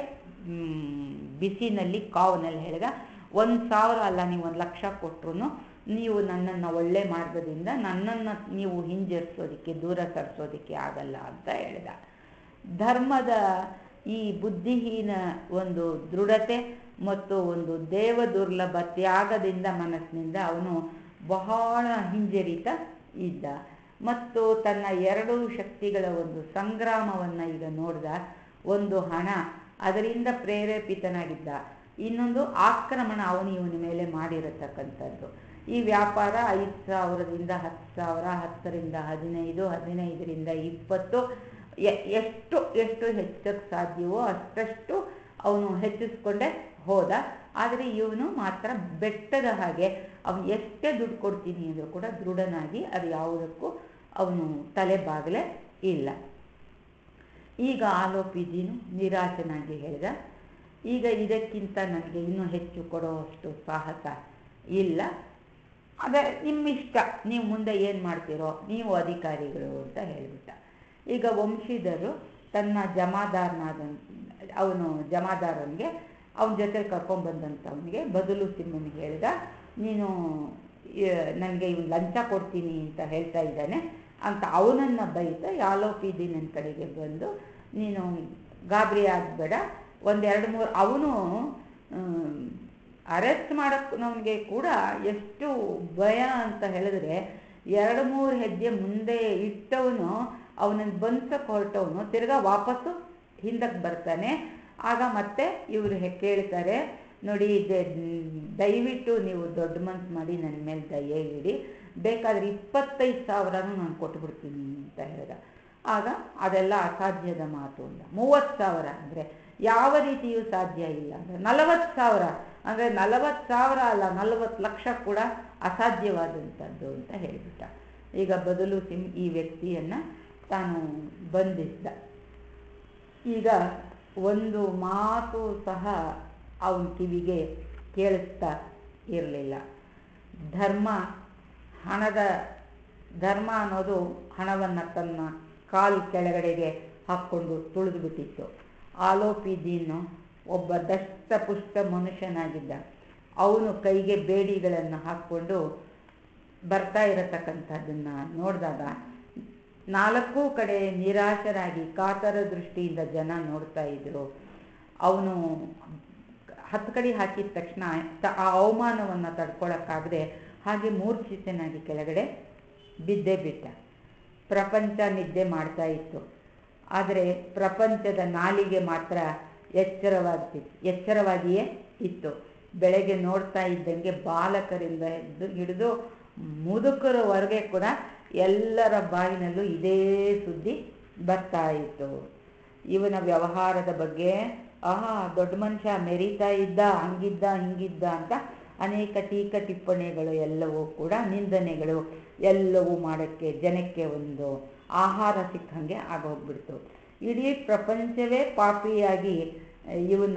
Speaker 1: ಬಿಸಿನಲ್ಲಿ ಕಾವನಲ್ಲಿ ಹೇಳಿದ ಒಂದು ಸಾವಿರ ಅಲ್ಲ ನೀವು ಒಂದು ಲಕ್ಷ ಕೊಟ್ಟರು ನೀವು ನನ್ನನ್ನು ಒಳ್ಳೆ ಮಾರ್ಗದಿಂದ ನನ್ನನ್ನು ನೀವು ಹಿಂಜರಿಸೋದಕ್ಕೆ ದೂರ ಸರಿಸೋದಕ್ಕೆ ಆಗಲ್ಲ ಅಂತ ಹೇಳಿದ ಧರ್ಮದ ಈ ಬುದ್ಧಿಹೀನ ಒಂದು ದೃಢತೆ ಮತ್ತು ಒಂದು ದೇವ ದುರ್ಲಭ ತ್ಯಾಗದಿಂದ ಮನಸ್ಸಿನಿಂದ ಅವನು ಬಹಳ ಹಿಂಜರಿತ ಇದ್ದ ಮತ್ತು ತನ್ನ ಎರಡೂ ಶಕ್ತಿಗಳ ಒಂದು ಸಂಗ್ರಾಮವನ್ನು ಈಗ ನೋಡಿದ ಒಂದು ಹಣ ಅದರಿಂದ ಪ್ರೇರೇಪಿತನಾಗಿದ್ದ ಇನ್ನೊಂದು ಆಕ್ರಮಣ ಅವನು ಇವನ ಮೇಲೆ ಮಾಡಿರತಕ್ಕಂಥದ್ದು ಈ ವ್ಯಾಪಾರ ಐದು ಸಾವಿರದಿಂದ ಹತ್ತು ಸಾವಿರ ಹತ್ತರಿಂದ ಹದಿನೈದು ಹದಿನೈದರಿಂದ ಇಪ್ಪತ್ತು ಎಷ್ಟು ಎಷ್ಟು ಹೆಚ್ಚಕ್ಕೆ ಸಾಧ್ಯವೋ ಅಷ್ಟಷ್ಟು ಅವನು ಹೆಚ್ಚಿಸ್ಕೊಂಡೇ ಹೋದ ಆದರೆ ಇವನು ಮಾತ್ರ ಬೆಟ್ಟದ ಹಾಗೆ ಅವನು ಎಷ್ಟೇ ದುಡ್ಡು ಕೊಡ್ತೀನಿ ಅಂದರೂ ಕೂಡ ದೃಢನಾಗಿ ಅದು ಯಾವುದಕ್ಕೂ ಅವನು ತಲೆ ಬಾಗಲೇ ಇಲ್ಲ ಈಗ ಆಲೋಪಿದೀನು ನಿರಾಶನಾಗಿ ಹೇಳಿದ ಈಗ ಇದಕ್ಕಿಂತ ನನಗೆ ಇನ್ನೂ ಹೆಚ್ಚು ಕೊಡುವಷ್ಟು ಸಾಹಸ ಇಲ್ಲ ಅದೇ ನಿಮ್ಮ ಇಷ್ಟ ನೀವು ಮುಂದೆ ಏನು ಮಾಡ್ತೀರೋ ನೀವು ಅಧಿಕಾರಿಗಳು ಅಂತ ಹೇಳಿಬಿಟ್ಟ ಈಗ ವಂಶೀಧರು ತನ್ನ ಜಮಾದಾರನಾದ ಅವನು ಜಮಾದಾರನಿಗೆ ಅವನ ಜೊತೆ ಕರ್ಕೊಂಡ್ಬಂದಂಥವನಿಗೆ ಬದಲು ಸಿಂಹನಿಗೆ ಹೇಳಿದ ನೀನು ನನಗೆ ಇವನು ಲಂಚ ಕೊಡ್ತೀನಿ ಅಂತ ಹೇಳ್ತಾ ಇದ್ದಾನೆ ಅಂತ ಅವನನ್ನು ಬೈತಾ ಯಾಲೋಪಿದಿ ನನ್ನ ಕಡೆಗೆ ಬಂದು ನೀನು ಗಾಬರಿ ಆಗಬೇಡ ಒಂದೆರಡು ಮೂರು ಅವನು ಅರೆಸ್ಟ್ ಮಾಡೋಕ್ಕೆ ಕೂಡ ಎಷ್ಟು ಭಯ ಅಂತ ಹೇಳಿದ್ರೆ ಎರಡು ಮೂರು ಹೆಜ್ಜೆ ಮುಂದೆ ಇಟ್ಟವನು ಅವನನ್ನು ಬಂದ್ಸಕ್ಕೆ ಹೊರಟವನು ತಿರ್ಗಾ ವಾಪಸ್ಸು ಹಿಂದಕ್ಕೆ ಬರ್ತಾನೆ ಆಗ ಮತ್ತೆ ಇವರು ಕೇಳ್ತಾರೆ ನೋಡಿ ದಯವಿಟ್ಟು ನೀವು ದೊಡ್ಡ ಮನ್ಸು ಮಾಡಿ ನನ್ನ ಮೇಲೆ ದಯೆ ಇಡಿ ಬೇಕಾದರೆ ಇಪ್ಪತ್ತೈದು ಸಾವಿರನೂ ನಾನು ಕೊಟ್ಬಿಡ್ತೀನಿ ಅಂತ ಹೇಳಿದ ಆಗ ಅದೆಲ್ಲ ಅಸಾಧ್ಯದ ಮಾತು ಅಂತ ಮೂವತ್ತು ಸಾವಿರ ಅಂದರೆ ಯಾವ ರೀತಿಯೂ ಸಾಧ್ಯ ಇಲ್ಲ ಅಂದರೆ ನಲವತ್ತು ಸಾವಿರ ಅಂದರೆ ನಲವತ್ತು ಸಾವಿರ ಅಲ್ಲ ನಲವತ್ತು ಲಕ್ಷ ಕೂಡ ಅಸಾಧ್ಯವಾದಂಥದ್ದು ಅಂತ ಹೇಳಿಬಿಟ್ಟ ಈಗ ಬದಲು ಸಿಂ ಈ ವ್ಯಕ್ತಿಯನ್ನು ತಾನು ಬಂಧಿಸಿದ ಈಗ ಒಂದು ಮಾತು ಸಹ ಅವನ ಕಿವಿಗೆ ಕೇಳಿಸ್ತಾ ಇರಲಿಲ್ಲ ಧರ್ಮ ಹಣದ ಧರ್ಮ ಅನ್ನೋದು ಹಣವನ್ನು ತನ್ನ ಕಾಲು ಕೆಳಗಡೆಗೆ ಹಾಕ್ಕೊಂಡು ತುಳಿದು ಬಿಟ್ಟಿತ್ತು ಆಲೋಪಿದೀನು ಒಬ್ಬ ದಷ್ಟಪುಷ್ಟ ಮನುಷ್ಯನಾಗಿದ್ದ ಅವನು ಕೈಗೆ ಬೇಡಿಗಳನ್ನು ಹಾಕ್ಕೊಂಡು ಬರ್ತಾ ಇರತಕ್ಕಂಥದ್ದನ್ನು ನೋಡಿದಾಗ ನಾಲ್ಕೂ ಕಡೆ ನಿರಾಶರಾಗಿ ಕಾತರ ದೃಷ್ಟಿಯಿಂದ ಜನ ನೋಡ್ತಾ ಇದ್ರು ಅವನು ಹತ್ತು ಕಡೆ ಹಾಕಿದ ತಕ್ಷಣ ಆ ಅವಮಾನವನ್ನು ತಡ್ಕೊಳಕ್ಕಾಗದೆ ಹಾಗೆ ಮೂರ್ಛಿತನಾಗಿ ಕೆಳಗಡೆ ಬಿದ್ದೇ ಬಿಟ್ಟ ಪ್ರಪಂಚ ನಿದ್ದೆ ಮಾಡ್ತಾ ಇತ್ತು ಆದರೆ ಪ್ರಪಂಚದ ನಾಲಿಗೆ ಮಾತ್ರ ಎಚ್ಚರವಾಗ್ತಿತ್ತು ಎಚ್ಚರವಾಗಿಯೇ ಇತ್ತು ಬೆಳಗ್ಗೆ ನೋಡ್ತಾ ಇದ್ದಂಗೆ ಬಾಲಕರಿಂದ ಹಿಡಿದು ಮುದುಕರವರೆಗೆ ಕೂಡ ಎಲ್ಲರ ಬಾಯಿನಲ್ಲೂ ಇದೇ ಸುದ್ದಿ ಬರ್ತಾ ಇತ್ತು ಇವನ ವ್ಯವಹಾರದ ಬಗ್ಗೆ ಆಹಾ ದೊಡ್ಡ ಮನುಷ್ಯ ಮೆರೀತಾ ಇದ್ದ ಹಂಗಿದ್ದ ಹಿಂಗಿದ್ದ ಅಂತ ಅನೇಕ ಟೀಕ ಟಿಪ್ಪಣಿಗಳು ಎಲ್ಲವೂ ಕೂಡ ನಿಂದನೆಗಳು ಎಲ್ಲವೂ ಮಾಡೋಕ್ಕೆ ಜನಕ್ಕೆ ಒಂದು ಆಹಾರ ಸಿಕ್ಕಂಗೆ ಆಗೋಗ್ಬಿಡ್ತು ಇಡೀ ಪ್ರಪಂಚವೇ ಪಾಪಿಯಾಗಿ ಇವನ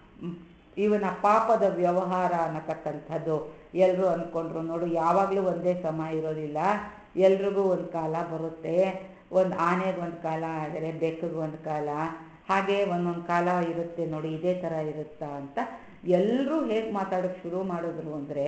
Speaker 1: ಇವನ ಪಾಪದ ವ್ಯವಹಾರ ಅನ್ನತಕ್ಕಂಥದ್ದು ಎಲ್ಲರೂ ಅಂದ್ಕೊಂಡ್ರು ನೋಡು ಯಾವಾಗಲೂ ಒಂದೇ ಸಮ ಇರೋದಿಲ್ಲ ಎಲ್ರಿಗೂ ಒಂದು ಕಾಲ ಬರುತ್ತೆ ಒಂದು ಆನೆಗೆ ಒಂದು ಕಾಲ ಆದರೆ ಬೆಕ್ಕಿಗೆ ಒಂದು ಕಾಲ ಹಾಗೆ ಒಂದೊಂದು ಕಾಲ ಇರುತ್ತೆ ನೋಡಿ ಇದೇ ಥರ ಇರುತ್ತಾ ಅಂತ ಎಲ್ಲರೂ ಹೇಗೆ ಮಾತಾಡೋಕ್ಕೆ ಶುರು ಮಾಡಿದ್ರು ಅಂದರೆ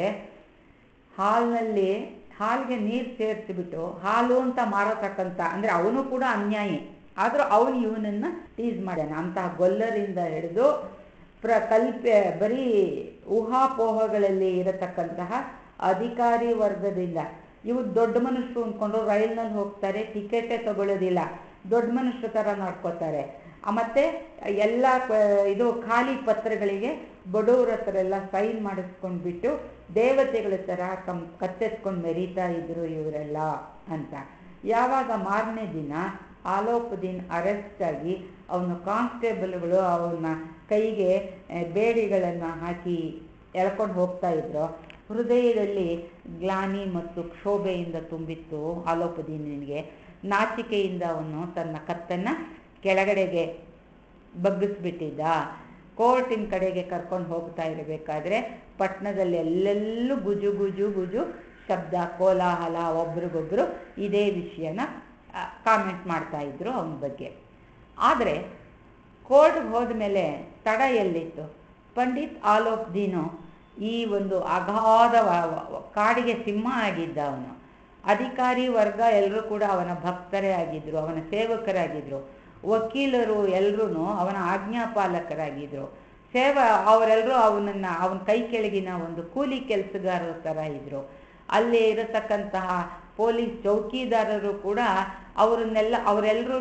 Speaker 1: ಹಾಲಿನಲ್ಲಿ ಹಾಲಿಗೆ ನೀರು ಸೇರಿಸಿಬಿಟ್ಟು ಹಾಲು ಅಂತ ಮಾರತಕ್ಕಂಥ ಅಂದರೆ ಅವನು ಕೂಡ ಅನ್ಯಾಯಿ ಆದರೂ ಅವನು ಇವನನ್ನು ಟೀಸ್ ಮಾಡ್ಯಾನ ಅಂತಹ ಗೊಲ್ಲರಿಂದ ಹಿಡಿದು ಪ್ರ ಕಲ್ಪೆ ಬರೀ ಊಹಾಪೋಹಗಳಲ್ಲಿ ಇರತಕ್ಕಂತಹ ಅಧಿಕಾರಿ ವರ್ಗದಿಂದ ಇವು ದೊಡ್ಡ ಮನುಷ್ಯರು ಅಂದ್ಕೊಂಡು ರೈಲ್ನಲ್ಲಿ ಹೋಗ್ತಾರೆ ಟಿಕೆಟೇ ತಗೊಳ್ಳೋದಿಲ್ಲ ದೊಡ್ಡ ಮನುಷ್ಯರ ಥರ ನೋಡ್ಕೋತಾರೆ ಮತ್ತು ಎಲ್ಲ ಇದು ಖಾಲಿ ಪತ್ರಗಳಿಗೆ ಬಡವ್ರ ಹತ್ರ ಎಲ್ಲ ಸೈನ್ ಮಾಡಿಸ್ಕೊಂಡ್ಬಿಟ್ಟು ದೇವತೆಗಳ ಥರ ಕಮ್ ಕತ್ತೆತ್ಕೊಂಡು ಮೆರೀತಾ ಇದ್ರು ಇವರೆಲ್ಲ ಅಂತ ಯಾವಾಗ ಮಾರನೇ ದಿನ ಆಲೋಪದಿನ ಅರೆಸ್ಟ್ ಆಗಿ ಅವನು ಕಾನ್ಸ್ಟೇಬಲ್ಗಳು ಅವನ ಕೈಗೆ ಬೇಡಿಗಳನ್ನು ಹಾಕಿ ಎಳ್ಕೊಂಡು ಹೋಗ್ತಾ ಇದ್ರು ಹೃದಯದಲ್ಲಿ ಗ್ಲಾನಿ ಮತ್ತು ಕ್ಷೋಭೆಯಿಂದ ತುಂಬಿತ್ತು ಆಲೋಪದೀನಿಗೆ ನಾಚಿಕೆಯಿಂದ ಅವನು ತನ್ನ ಕತ್ತನ್ನು ಕೆಳಗಡೆಗೆ ಬಗ್ಗಿಸ್ಬಿಟ್ಟಿದ್ದ ಕೋರ್ಟಿನ ಕಡೆಗೆ ಕರ್ಕೊಂಡು ಹೋಗ್ತಾ ಇರಬೇಕಾದ್ರೆ ಪಟ್ಟಣದಲ್ಲಿ ಎಲ್ಲೆಲ್ಲೂ ಗುಜು ಗುಜು ಗುಜು ಶಬ್ದ ಕೋಲಾಹಲ ಒಬ್ರಿಗೊಬ್ರು ಇದೇ ವಿಷಯನ ಕಾಮೆಂಟ್ ಮಾಡ್ತಾ ಇದ್ರು ಅವನ ಬಗ್ಗೆ ಆದರೆ ಕೋರ್ಟ್ಗೆ ಹೋದ್ಮೇಲೆ ತಡ ಎಲ್ಲಿತ್ತು ಪಂಡಿತ್ ಆಲೋಕ್ ದೀನು ಈ ಒಂದು ಅಗಾಧ ಕಾಡಿಗೆ ಸಿಂಹ ಆಗಿದ್ದ ಅವನು ಅಧಿಕಾರಿ ವರ್ಗ ಎಲ್ಲರೂ ಕೂಡ ಅವನ ಭಕ್ತರೇ ಆಗಿದ್ರು ಅವನ ಸೇವಕರಾಗಿದ್ರು ವಕೀಲರು ಎಲ್ಲರೂ ಅವನ ಆಜ್ಞಾಪಾಲಕರಾಗಿದ್ರು ಸೇವ ಅವರೆಲ್ಲರೂ ಅವನನ್ನು ಅವನ ಕೈ ಕೆಳಗಿನ ಒಂದು ಕೂಲಿ ಕೆಲಸಗಾರರ ಥರ ಇದ್ದರು ಅಲ್ಲಿ ಇರತಕ್ಕಂತಹ ಪೊಲೀಸ್ ಚೌಕಿದಾರರು ಕೂಡ ಅವರನ್ನೆಲ್ಲ ಅವರೆಲ್ಲರೂ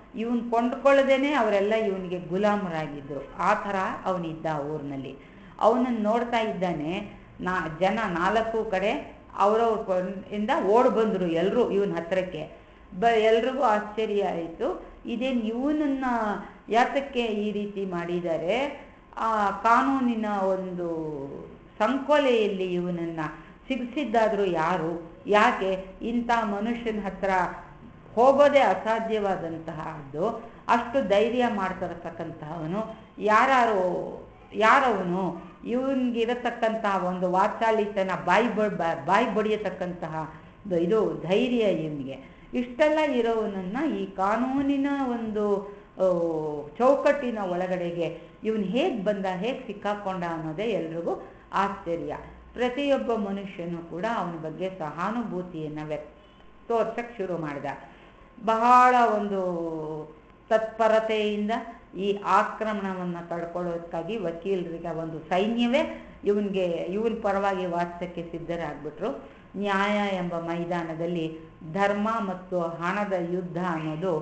Speaker 1: ಇವನ್ ಕೊಂಡ್ಕೊಳ್ಳದೇನೆ ಅವರೆಲ್ಲ ಇವನಿಗೆ ಗುಲಾಮರಾಗಿದ್ದರು ಆ ಥರ ಅವನಿದ್ದ ಆ ಊರಿನಲ್ಲಿ ಅವನನ್ನು ನೋಡ್ತಾ ಇದ್ದಾನೆ ನಾ ಜನ ನಾಲ್ಕು ಕಡೆ ಅವರವ್ರ ಇಂದ ಓಡ್ ಬಂದರು ಎಲ್ಲರೂ ಇವನ ಹತ್ರಕ್ಕೆ ಬ ಎಲ್ರಿಗೂ ಆಶ್ಚರ್ಯ ಆಯಿತು ಇದೇನು ಇವನನ್ನ ಯಾತಕ್ಕೆ ಈ ರೀತಿ ಮಾಡಿದ್ದಾರೆ ಆ ಕಾನೂನಿನ ಒಂದು ಸಂಕೋಲೆಯಲ್ಲಿ ಇವನನ್ನ ಸಿಗಿಸಿದ್ದಾದರೂ ಯಾರು ಯಾಕೆ ಇಂಥ ಮನುಷ್ಯನ ಹತ್ರ ಹೋಗೋದೇ ಅಸಾಧ್ಯವಾದಂತಹದ್ದು ಅಷ್ಟು ಧೈರ್ಯ ಮಾಡ್ತಿರತಕ್ಕಂತಹವನು ಯಾರು ಯಾರವನು ಇವನಿಗಿರತಕ್ಕಂತಹ ಒಂದು ವಾಚಾಳಿತನ ಬಾಯಿ ಬ ಬಾಯಿ ಬಡಿಯತಕ್ಕಂತಹ ಇದು ಧೈರ್ಯ ಇವನಿಗೆ ಇಷ್ಟೆಲ್ಲ ಇರೋವನನ್ನ ಈ ಕಾನೂನಿನ ಒಂದು ಚೌಕಟ್ಟಿನ ಒಳಗಡೆಗೆ ಇವನು ಹೇಗೆ ಬಂದ ಹೇಗೆ ಸಿಕ್ಕಾಕೊಂಡ ಅನ್ನೋದೇ ಎಲ್ರಿಗೂ ಆಶ್ಚರ್ಯ ಪ್ರತಿಯೊಬ್ಬ ಮನುಷ್ಯನು ಕೂಡ ಅವನ ಬಗ್ಗೆ ಸಹಾನುಭೂತಿಯನ್ನು ವ್ಯಕ್ತ ತೋರ್ಸಕ್ಕೆ ಶುರು ಮಾಡಿದ ಬಹಳ ಒಂದು ತತ್ಪರತೆಯಿಂದ ಈ ಆಕ್ರಮಣವನ್ನು ತಡ್ಕೊಳ್ಳೋದಕ್ಕಾಗಿ ವಕೀಲರಿಗೆ ಒಂದು ಸೈನ್ಯವೇ ಇವನಿಗೆ ಇವನ ಪರವಾಗಿ ವಾಸ್ತಕ್ಕೆ ಸಿದ್ಧರಾಗ್ಬಿಟ್ರು ನ್ಯಾಯ ಎಂಬ ಮೈದಾನದಲ್ಲಿ ಧರ್ಮ ಮತ್ತು ಹಣದ ಯುದ್ಧ ಅನ್ನೋದು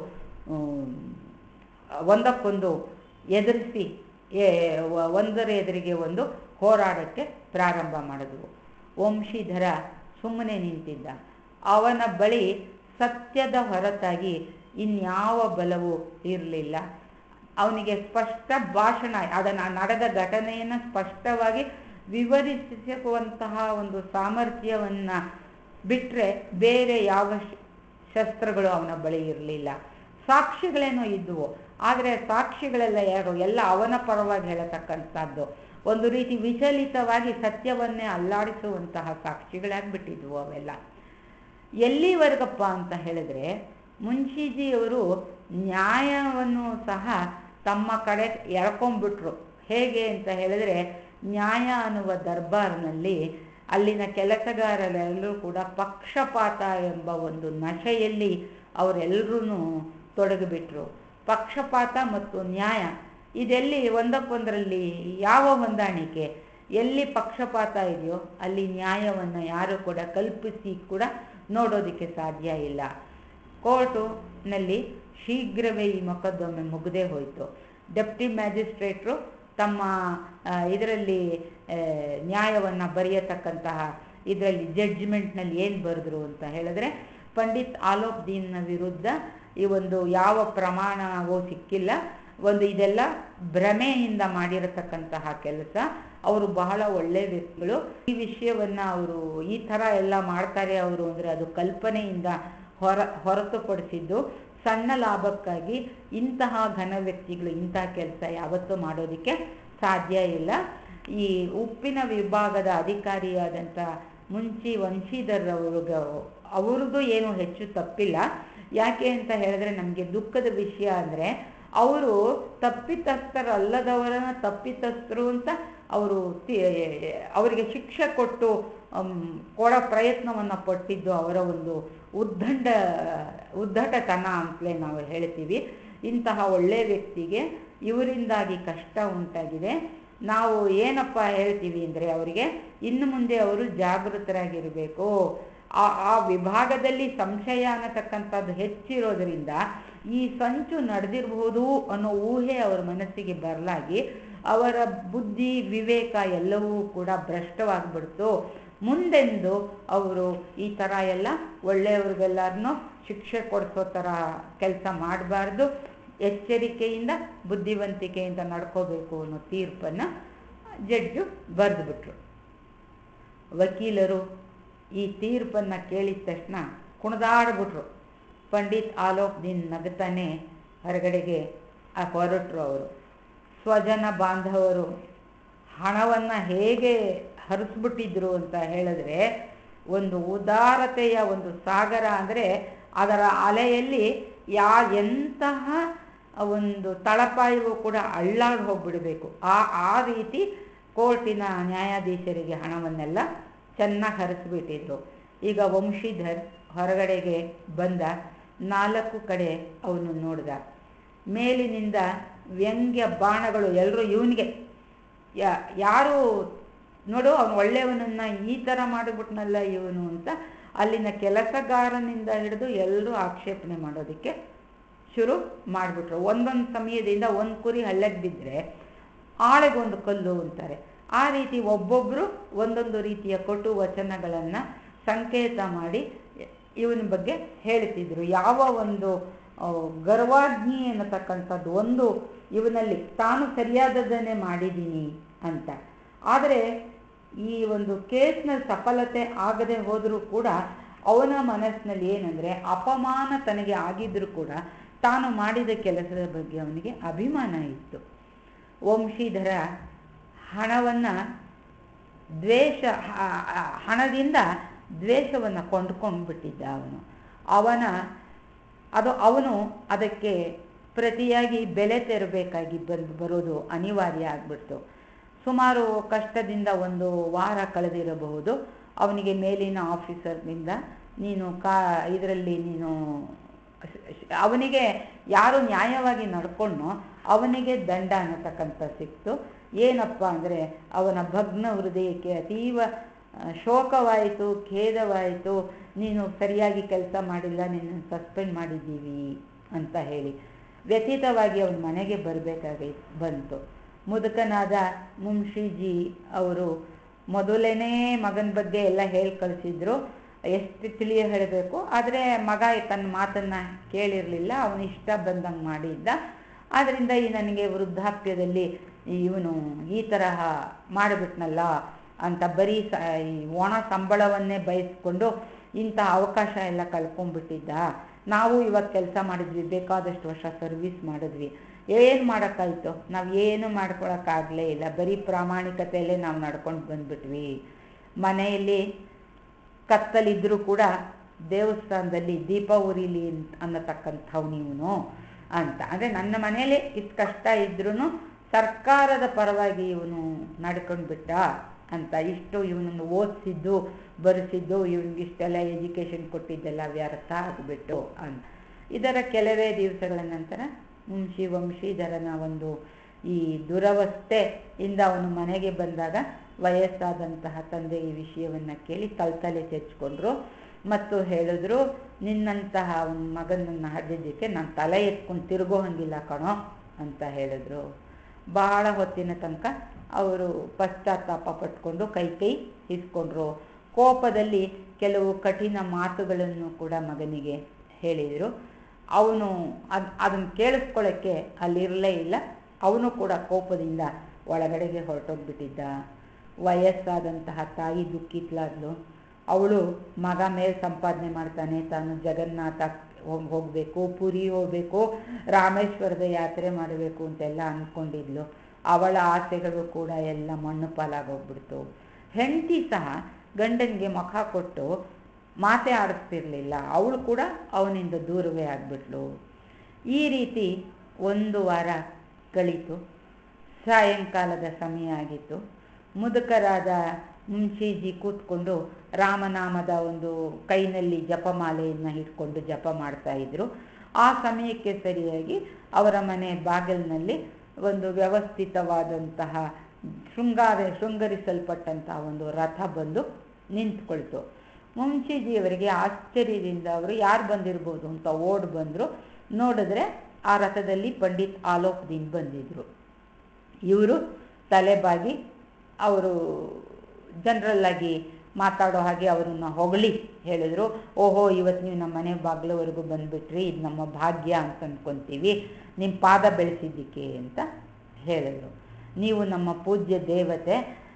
Speaker 1: ಒಂದಕ್ಕೊಂದು ಎದುರಿಸಿ ಒಂದರ ಎದುರಿಗೆ ಒಂದು ಹೋರಾಡಕ್ಕೆ ಪ್ರಾರಂಭ ಮಾಡಿದ್ವು ವಂಶೀಧರ ಸುಮ್ಮನೆ ನಿಂತಿದ್ದ ಅವನ ಬಳಿ ಸತ್ಯದ ಹೊರತಾಗಿ ಇನ್ಯಾವ ಬಲವೂ ಇರಲಿಲ್ಲ ಅವನಿಗೆ ಸ್ಪಷ್ಟ ಭಾಷಣ ಅದನ್ನು ನಡೆದ ಘಟನೆಯನ್ನು ಸ್ಪಷ್ಟವಾಗಿ ವಿವರಿಸುವಂತಹ ಒಂದು ಸಾಮರ್ಥ್ಯವನ್ನು ಬಿಟ್ಟರೆ ಬೇರೆ ಯಾವ ಶಸ್ತ್ರಗಳು ಅವನ ಬಳಿ ಇರಲಿಲ್ಲ ಸಾಕ್ಷಿಗಳೇನೋ ಇದ್ವು ಆದರೆ ಸಾಕ್ಷಿಗಳೆಲ್ಲ ಯಾರು ಎಲ್ಲ ಅವನ ಪರವಾಗಿ ಹೇಳತಕ್ಕಂಥದ್ದು ಒಂದು ರೀತಿ ವಿಚಲಿತವಾಗಿ ಸತ್ಯವನ್ನೇ ಅಲ್ಲಾಡಿಸುವಂತಹ ಸಾಕ್ಷಿಗಳಾಗ್ಬಿಟ್ಟಿದ್ವು ಅವೆಲ್ಲ ಎಲ್ಲಿವರೆಗಪ್ಪ ಅಂತ ಹೇಳಿದ್ರೆ ಮುನ್ಷಿಜಿಯವರು ನ್ಯಾಯವನ್ನು ಸಹ ತಮ್ಮ ಕಡೆ ಎಳ್ಕೊಂಡ್ಬಿಟ್ರು ಹೇಗೆ ಅಂತ ಹೇಳಿದ್ರೆ ನ್ಯಾಯ ಅನ್ನುವ ದರ್ಬಾರ್ನಲ್ಲಿ ಅಲ್ಲಿನ ಕೆಲಸಗಾರರೆಲ್ಲರೂ ಕೂಡ ಪಕ್ಷಪಾತ ಎಂಬ ಒಂದು ನಶೆಯಲ್ಲಿ ಅವರೆಲ್ಲರೂ ತೊಡಗಿಬಿಟ್ರು ಪಕ್ಷಪಾತ ಮತ್ತು ನ್ಯಾಯ ಇದೆಲ್ಲಿ ಒಂದಕ್ಕೊಂದರಲ್ಲಿ ಯಾವ ಹೊಂದಾಣಿಕೆ ಎಲ್ಲಿ ಪಕ್ಷಪಾತ ಇದೆಯೋ ಅಲ್ಲಿ ನ್ಯಾಯವನ್ನು ಯಾರು ಕೂಡ ಕಲ್ಪಿಸಿ ಕೂಡ ನೋಡೋದಕ್ಕೆ ಸಾಧ್ಯ ಇಲ್ಲ ಕೋರ್ಟುನಲ್ಲಿ ಶೀಘ್ರವೇ ಈ ಮೊಕದ್ದಮೆ ಮುಗದೇ ಹೋಯಿತು ಡೆಪ್ಟಿ ಮ್ಯಾಜಿಸ್ಟ್ರೇಟ್ರು ತಮ್ಮ ಇದರಲ್ಲಿ ನ್ಯಾಯವನ್ನು ಬರೆಯತಕ್ಕಂತಹ ಇದರಲ್ಲಿ ಜಡ್ಜ್ಮೆಂಟ್ನಲ್ಲಿ ಏನು ಬರೆದ್ರು ಅಂತ ಹೇಳಿದ್ರೆ ಪಂಡಿತ್ ಆಲೋಕ್ ದೀನ್ನ ವಿರುದ್ಧ ಈ ಒಂದು ಯಾವ ಪ್ರಮಾಣವೂ ಸಿಕ್ಕಿಲ್ಲ ಒಂದು ಇದೆಲ್ಲ ಭ್ರಮೆಯಿಂದ ಮಾಡಿರತಕ್ಕಂತಹ ಕೆಲಸ ಅವರು ಬಹಳ ಒಳ್ಳೆ ವ್ಯಕ್ತಿಗಳು ಈ ವಿಷಯವನ್ನ ಅವರು ಈ ಥರ ಎಲ್ಲ ಮಾಡ್ತಾರೆ ಅವರು ಅಂದರೆ ಅದು ಕಲ್ಪನೆಯಿಂದ ಹೊರ ಹೊರತುಪಡಿಸಿದ್ದು ಸಣ್ಣ ಲಾಭಕ್ಕಾಗಿ ಇಂತಹ ಘನ ವ್ಯಕ್ತಿಗಳು ಇಂತಹ ಕೆಲಸ ಯಾವತ್ತೂ ಮಾಡೋದಕ್ಕೆ ಸಾಧ್ಯ ಇಲ್ಲ ಈ ಉಪ್ಪಿನ ವಿಭಾಗದ ಅಧಿಕಾರಿಯಾದಂಥ ಮುಂಚಿ ವಂಶೀಧರ್ ಅವ್ರಿಗ ಅವ್ರದ್ದು ಏನು ಹೆಚ್ಚು ತಪ್ಪಿಲ್ಲ ಯಾಕೆ ಅಂತ ಹೇಳಿದ್ರೆ ನಮಗೆ ದುಃಖದ ವಿಷಯ ಅಂದರೆ ಅವರು ತಪ್ಪಿತಸ್ಥರಲ್ಲದವರನ್ನ ತಪ್ಪಿತಸ್ಥರು ಅಂತ ಅವರು ಅವರಿಗೆ ಶಿಕ್ಷೆ ಕೊಟ್ಟು ಕೊಡೋ ಪ್ರಯತ್ನವನ್ನು ಪಟ್ಟಿದ್ದು ಅವರ ಒಂದು ಉದ್ದಂಡ ಉದ್ದಟತನ ಅಂತಲೇ ನಾವು ಹೇಳ್ತೀವಿ ಇಂತಹ ಒಳ್ಳೆಯ ವ್ಯಕ್ತಿಗೆ ಇವರಿಂದಾಗಿ ಕಷ್ಟ ಉಂಟಾಗಿದೆ ನಾವು ಏನಪ್ಪ ಹೇಳ್ತೀವಿ ಅಂದರೆ ಅವರಿಗೆ ಇನ್ನು ಮುಂದೆ ಅವರು ಜಾಗೃತರಾಗಿರಬೇಕು ಆ ಆ ವಿಭಾಗದಲ್ಲಿ ಸಂಶಯ ಅನ್ನತಕ್ಕಂಥದ್ದು ಹೆಚ್ಚಿರೋದ್ರಿಂದ ಈ ಸಂಚು ನಡೆದಿರಬಹುದು ಅನ್ನೋ ಊಹೆ ಅವರ ಮನಸ್ಸಿಗೆ ಬರಲಾಗಿ ಅವರ ಬುದ್ಧಿ ವಿವೇಕ ಎಲ್ಲವೂ ಕೂಡ ಭ್ರಷ್ಟವಾಗಿಬಿಡ್ತು ಮುಂದೆಂದು ಅವರು ಈ ಥರ ಎಲ್ಲ ಒಳ್ಳೆಯವ್ರಿಗೆಲ್ಲರನ್ನೂ ಶಿಕ್ಷೆ ಕೊಡಿಸೋ ಥರ ಕೆಲಸ ಮಾಡಬಾರ್ದು ಎಚ್ಚರಿಕೆಯಿಂದ ಬುದ್ಧಿವಂತಿಕೆಯಿಂದ ನಡ್ಕೋಬೇಕು ಅನ್ನೋ ತೀರ್ಪನ್ನು ಜಡ್ಜು ಬರೆದುಬಿಟ್ರು ವಕೀಲರು ಈ ತೀರ್ಪನ್ನು ಕೇಳಿದ ತಕ್ಷಣ ಕುಣಿದಾಡ್ಬಿಟ್ರು ಪಂಡಿತ್ ಆಲೋಕ್ ದಿನ್ ನಗತಾನೆ ಹೊರಗಡೆಗೆ ಹೊರಟರು ಅವರು ಸ್ವಜನ ಬಾಂಧವರು ಹಣವನ್ನು ಹೇಗೆ ಹರಿಸ್ಬಿಟ್ಟಿದ್ರು ಅಂತ ಹೇಳಿದ್ರೆ ಒಂದು ಉದಾರತೆಯ ಒಂದು ಸಾಗರ ಅಂದರೆ ಅದರ ಅಲೆಯಲ್ಲಿ ಯಾ ಎಂತಹ ಒಂದು ತಳಪಾಯವು ಕೂಡ ಅಳ್ಳಾಡಿ ಹೋಗ್ಬಿಡಬೇಕು ಆ ಆ ರೀತಿ ಕೋರ್ಟಿನ ನ್ಯಾಯಾಧೀಶರಿಗೆ ಹಣವನ್ನೆಲ್ಲ ಚೆನ್ನಾಗಿ ಹರಿಸ್ಬಿಟ್ಟಿದ್ರು ಈಗ ವಂಶೀಧರ್ ಹೊರಗಡೆಗೆ ಬಂದ ನಾಲ್ಕು ಕಡೆ ಅವನು ನೋಡಿದ ಮೇಲಿನಿಂದ ವ್ಯಂಗ್ಯ ಬಾಣಗಳು ಎಲ್ಲರೂ ಇವನಿಗೆ ಯಾರು ನೋಡು ಅವನು ಒಳ್ಳೆಯವನನ್ನ ಈ ಥರ ಮಾಡಿಬಿಟ್ನಲ್ಲ ಇವನು ಅಂತ ಅಲ್ಲಿನ ಕೆಲಸಗಾರನಿಂದ ಹಿಡಿದು ಎಲ್ಲರೂ ಆಕ್ಷೇಪಣೆ ಮಾಡೋದಕ್ಕೆ ಶುರು ಮಾಡಿಬಿಟ್ರು ಒಂದೊಂದು ಸಮಯದಿಂದ ಒಂದು ಕುರಿ ಹಳ್ಳಕ್ಕೆ ಬಿದ್ದರೆ ಆಳೆಗೊಂದು ಕಲ್ಲು ಅಂತಾರೆ ಆ ರೀತಿ ಒಬ್ಬೊಬ್ಬರು ಒಂದೊಂದು ರೀತಿಯ ಕೊಟ್ಟು ವಚನಗಳನ್ನು ಸಂಕೇತ ಮಾಡಿ ಇವನ ಬಗ್ಗೆ ಹೇಳ್ತಿದ್ರು ಯಾವ ಒಂದು ಗರ್ವಾಜ್ಞಿ ಅನ್ನತಕ್ಕಂಥದ್ದು ಒಂದು ಇವನಲ್ಲಿ ತಾನು ಸರಿಯಾದದನ್ನೇ ಮಾಡಿದ್ದೀನಿ ಅಂತ ಆದರೆ ಈ ಒಂದು ಕೇಸ್ನಲ್ಲಿ ಸಫಲತೆ ಆಗದೆ ಹೋದರೂ ಕೂಡ ಅವನ ಮನಸ್ಸಿನಲ್ಲಿ ಏನಂದರೆ ಅಪಮಾನ ತನಗೆ ಆಗಿದ್ರೂ ಕೂಡ ತಾನು ಮಾಡಿದ ಕೆಲಸದ ಬಗ್ಗೆ ಅವನಿಗೆ ಅಭಿಮಾನ ಇತ್ತು ವಂಶೀಧರ ಹಣವನ್ನು ದ್ವೇಷ ಹಣದಿಂದ ದ್ವೇಷವನ್ನು ಕೊಂಡ್ಕೊಂಡು ಬಿಟ್ಟಿದ್ದ ಅವನು ಅವನ ಅದು ಅವನು ಅದಕ್ಕೆ ಪ್ರತಿಯಾಗಿ ಬೆಲೆ ತೆರಬೇಕಾಗಿ ಬಂದು ಬರೋದು ಅನಿವಾರ್ಯ ಆಗ್ಬಿಡ್ತು ಸುಮಾರು ಕಷ್ಟದಿಂದ ಒಂದು ವಾರ ಕಳೆದಿರಬಹುದು ಅವನಿಗೆ ಮೇಲಿನ ಆಫೀಸರ್ನಿಂದ ನೀನು ಕಾ ಇದರಲ್ಲಿ ನೀನು ಅವನಿಗೆ ಯಾರು ನ್ಯಾಯವಾಗಿ ನಡ್ಕೊಂಡು ಅವನಿಗೆ ದಂಡ ಅನ್ನತಕ್ಕಂಥ ಸಿಕ್ತು ಏನಪ್ಪ ಅಂದರೆ ಅವನ ಭಗ್ನ ಹೃದಯಕ್ಕೆ ಅತೀವ ಶೋಕವಾಯಿತು ಖೇದವಾಯಿತು ನೀನು ಸರಿಯಾಗಿ ಕೆಲಸ ಮಾಡಿಲ್ಲ ನಿನ್ನ ಸಸ್ಪೆಂಡ್ ಮಾಡಿದ್ದೀವಿ ಅಂತ ಹೇಳಿ ವ್ಯತೀತವಾಗಿ ಅವನ ಮನೆಗೆ ಬರಬೇಕಾಗಿ ಬಂತು ಮುದುಕನಾದ ಮುಂಶಿಜಿ ಅವರು ಮೊದಲನೇ ಮಗನ ಬಗ್ಗೆ ಎಲ್ಲ ಹೇಳಿ ಕಳಿಸಿದ್ರು ಎಷ್ಟು ತಿಳಿಯ ಹೇಳಬೇಕು ಆದರೆ ಮಗ ತನ್ನ ಮಾತನ್ನು ಕೇಳಿರಲಿಲ್ಲ ಅವನು ಇಷ್ಟ ಬಂದಂಗೆ ಮಾಡಿದ್ದ ಆದ್ದರಿಂದ ಈ ನನಗೆ ವೃದ್ಧಾಪ್ಯದಲ್ಲಿ ಇವನು ಈ ತರಹ ಮಾಡಿಬಿಟ್ನಲ್ಲ ಅಂತ ಬರೀ ಸ ಈ ಒಣ ಸಂಬಳವನ್ನೇ ಬಯಸ್ಕೊಂಡು ಇಂಥ ಅವಕಾಶ ಎಲ್ಲ ಕಳ್ಕೊಂಡ್ಬಿಟ್ಟಿದ್ದ ನಾವು ಇವತ್ತು ಕೆಲಸ ಮಾಡಿದ್ವಿ ಬೇಕಾದಷ್ಟು ವರ್ಷ ಸರ್ವಿಸ್ ಮಾಡಿದ್ವಿ ಏನು ಮಾಡೋಕ್ಕಾಯ್ತು ನಾವು ಏನು ಮಾಡ್ಕೊಳಕ್ಕಾಗಲೇ ಇಲ್ಲ ಬರೀ ಪ್ರಾಮಾಣಿಕತೆಯಲ್ಲೇ ನಾವು ನಡ್ಕೊಂಡು ಬಂದ್ಬಿಟ್ವಿ ಮನೆಯಲ್ಲಿ ಕತ್ತಲಿದ್ದರೂ ಕೂಡ ದೇವಸ್ಥಾನದಲ್ಲಿ ದೀಪ ಉರಿಲಿ ಅನ್ನತಕ್ಕಂಥವು ನೀವನು ಅಂತ ಅಂದರೆ ನನ್ನ ಮನೆಯಲ್ಲಿ ಇಷ್ಟು ಕಷ್ಟ ಇದ್ರೂ ಸರ್ಕಾರದ ಪರವಾಗಿ ಇವನು ನಡ್ಕೊಂಡು ಬಿಟ್ಟ ಅಂತ ಇಷ್ಟು ಇವನನ್ನು ಓದಿಸಿದ್ದು ಬರೆಸಿದ್ದು ಇವನಿಗೆ ಇಷ್ಟೆಲ್ಲ ಎಜುಕೇಷನ್ ಕೊಟ್ಟಿದ್ದೆಲ್ಲ ವ್ಯರ್ಥ ಆಗಿಬಿಟ್ಟು ಅಂತ ಇದರ ಕೆಲವೇ ದಿವಸಗಳ ನಂತರ ಮುಂಶಿ ವಂಶೀಧರನ ಒಂದು ಈ ದುರವಸ್ಥೆಯಿಂದ ಅವನು ಮನೆಗೆ ಬಂದಾಗ ವಯಸ್ಸಾದಂತಹ ತಂದೆ ಈ ವಿಷಯವನ್ನು ಕೇಳಿ ತಲೆ ತೆಚ್ಕೊಂಡ್ರು ಮತ್ತು ಹೇಳಿದ್ರು ನಿನ್ನಂತಹ ಒಂದು ಮಗನನ್ನು ಹಡ್ದಿದ್ದಕ್ಕೆ ನಾನು ತಲೆ ಎತ್ಕೊಂಡು ತಿರುಗೋ ಹಂಗಿಲ್ಲ ಕಣೋ ಅಂತ ಹೇಳಿದ್ರು ಬಹಳ ಹೊತ್ತಿನ ತನಕ ಅವರು ಪಶ್ಚಾತ್ತಾಪ ಪಟ್ಕೊಂಡು ಕೈ ಕೈ ಇಸ್ಕೊಂಡ್ರು ಕೋಪದಲ್ಲಿ ಕೆಲವು ಕಠಿಣ ಮಾತುಗಳನ್ನು ಕೂಡ ಮಗನಿಗೆ ಹೇಳಿದರು ಅವನು ಅದು ಅದನ್ನು ಕೇಳಿಸ್ಕೊಳ್ಳೋಕ್ಕೆ ಅಲ್ಲಿರಲೇ ಇಲ್ಲ ಅವನು ಕೂಡ ಕೋಪದಿಂದ ಒಳಗಡೆಗೆ ಹೊರಟೋಗ್ಬಿಟ್ಟಿದ್ದ ವಯಸ್ಸಾದಂತಹ ತಾಯಿ ದುಃಖಿತ್ಲಾದ್ಲು ಅವಳು ಮಗ ಮೇಲೆ ಸಂಪಾದನೆ ಮಾಡ್ತಾನೆ ತಾನು ಜಗನ್ನಾಥ ಹೋಗಬೇಕು ಪುರಿ ಹೋಗಬೇಕು ರಾಮೇಶ್ವರದ ಯಾತ್ರೆ ಮಾಡಬೇಕು ಅಂತೆಲ್ಲ ಅಂದ್ಕೊಂಡಿದ್ಲು ಅವಳ ಆಸೆಗಳು ಕೂಡ ಎಲ್ಲ ಮಣ್ಣು ಪಾಲಾಗೋಗ್ಬಿಡ್ತು ಹೆಂಡತಿ ಸಹ ಗಂಡನಿಗೆ ಮುಖ ಕೊಟ್ಟು ಮಾತೆ ಆಡಿಸ್ತಿರ್ಲಿಲ್ಲ ಅವಳು ಕೂಡ ಅವನಿಂದ ದೂರವೇ ಆಗಿಬಿಟ್ಲು ಈ ರೀತಿ ಒಂದು ವಾರ ಕಳೀತು ಸಾಯಂಕಾಲದ ಸಮಯ ಆಗಿತ್ತು ಮುದುಕರಾದ ಮುಂಚೀಜಿ ಕೂತ್ಕೊಂಡು ರಾಮನಾಮದ ಒಂದು ಕೈನಲ್ಲಿ ಜಪಮಾಲೆಯನ್ನು ಇಟ್ಕೊಂಡು ಜಪ ಮಾಡ್ತಾ ಇದ್ರು ಆ ಸಮಯಕ್ಕೆ ಸರಿಯಾಗಿ ಅವರ ಮನೆ ಬಾಗಿಲಿನಲ್ಲಿ ಒಂದು ವ್ಯವಸ್ಥಿತವಾದಂತಹ ಶೃಂಗಾರ ಶೃಂಗರಿಸಲ್ಪಟ್ಟಂತಹ ಒಂದು ರಥ ಬಂದು ನಿಂತ್ಕೊಳ್ತು ಮುಂಚೀಜಿಯವರಿಗೆ ಆಶ್ಚರ್ಯದಿಂದ ಅವರು ಯಾರು ಬಂದಿರ್ಬೋದು ಅಂತ ಓಡ್ ಬಂದರು ನೋಡಿದ್ರೆ ಆ ರಥದಲ್ಲಿ ಪಂಡಿತ್ ಆಲೋಕ್ ದೀನ್ ಬಂದಿದ್ರು ಇವರು ತಲೆಬಾಗಿ ಅವರು ಜನರಲ್ ಆಗಿ ಮಾತಾಡೋ ಹಾಗೆ ಅವರನ್ನ ಹೊಗಳಿ ಹೇಳಿದ್ರು ಓಹೋ ಇವತ್ತು ನೀವು ನಮ್ಮ ಮನೆ ಬಾಗಿಲವರೆಗೂ ಬಂದುಬಿಟ್ರಿ ಇದು ನಮ್ಮ ಭಾಗ್ಯ ಅಂತ ಅಂದ್ಕೊತೀವಿ ನಿಮ್ಮ ಪಾದ ಬೆಳೆಸಿದ್ದಕ್ಕೆ ಅಂತ ಹೇಳಿದ್ರು ನೀವು ನಮ್ಮ ಪೂಜ್ಯ ದೇವತೆ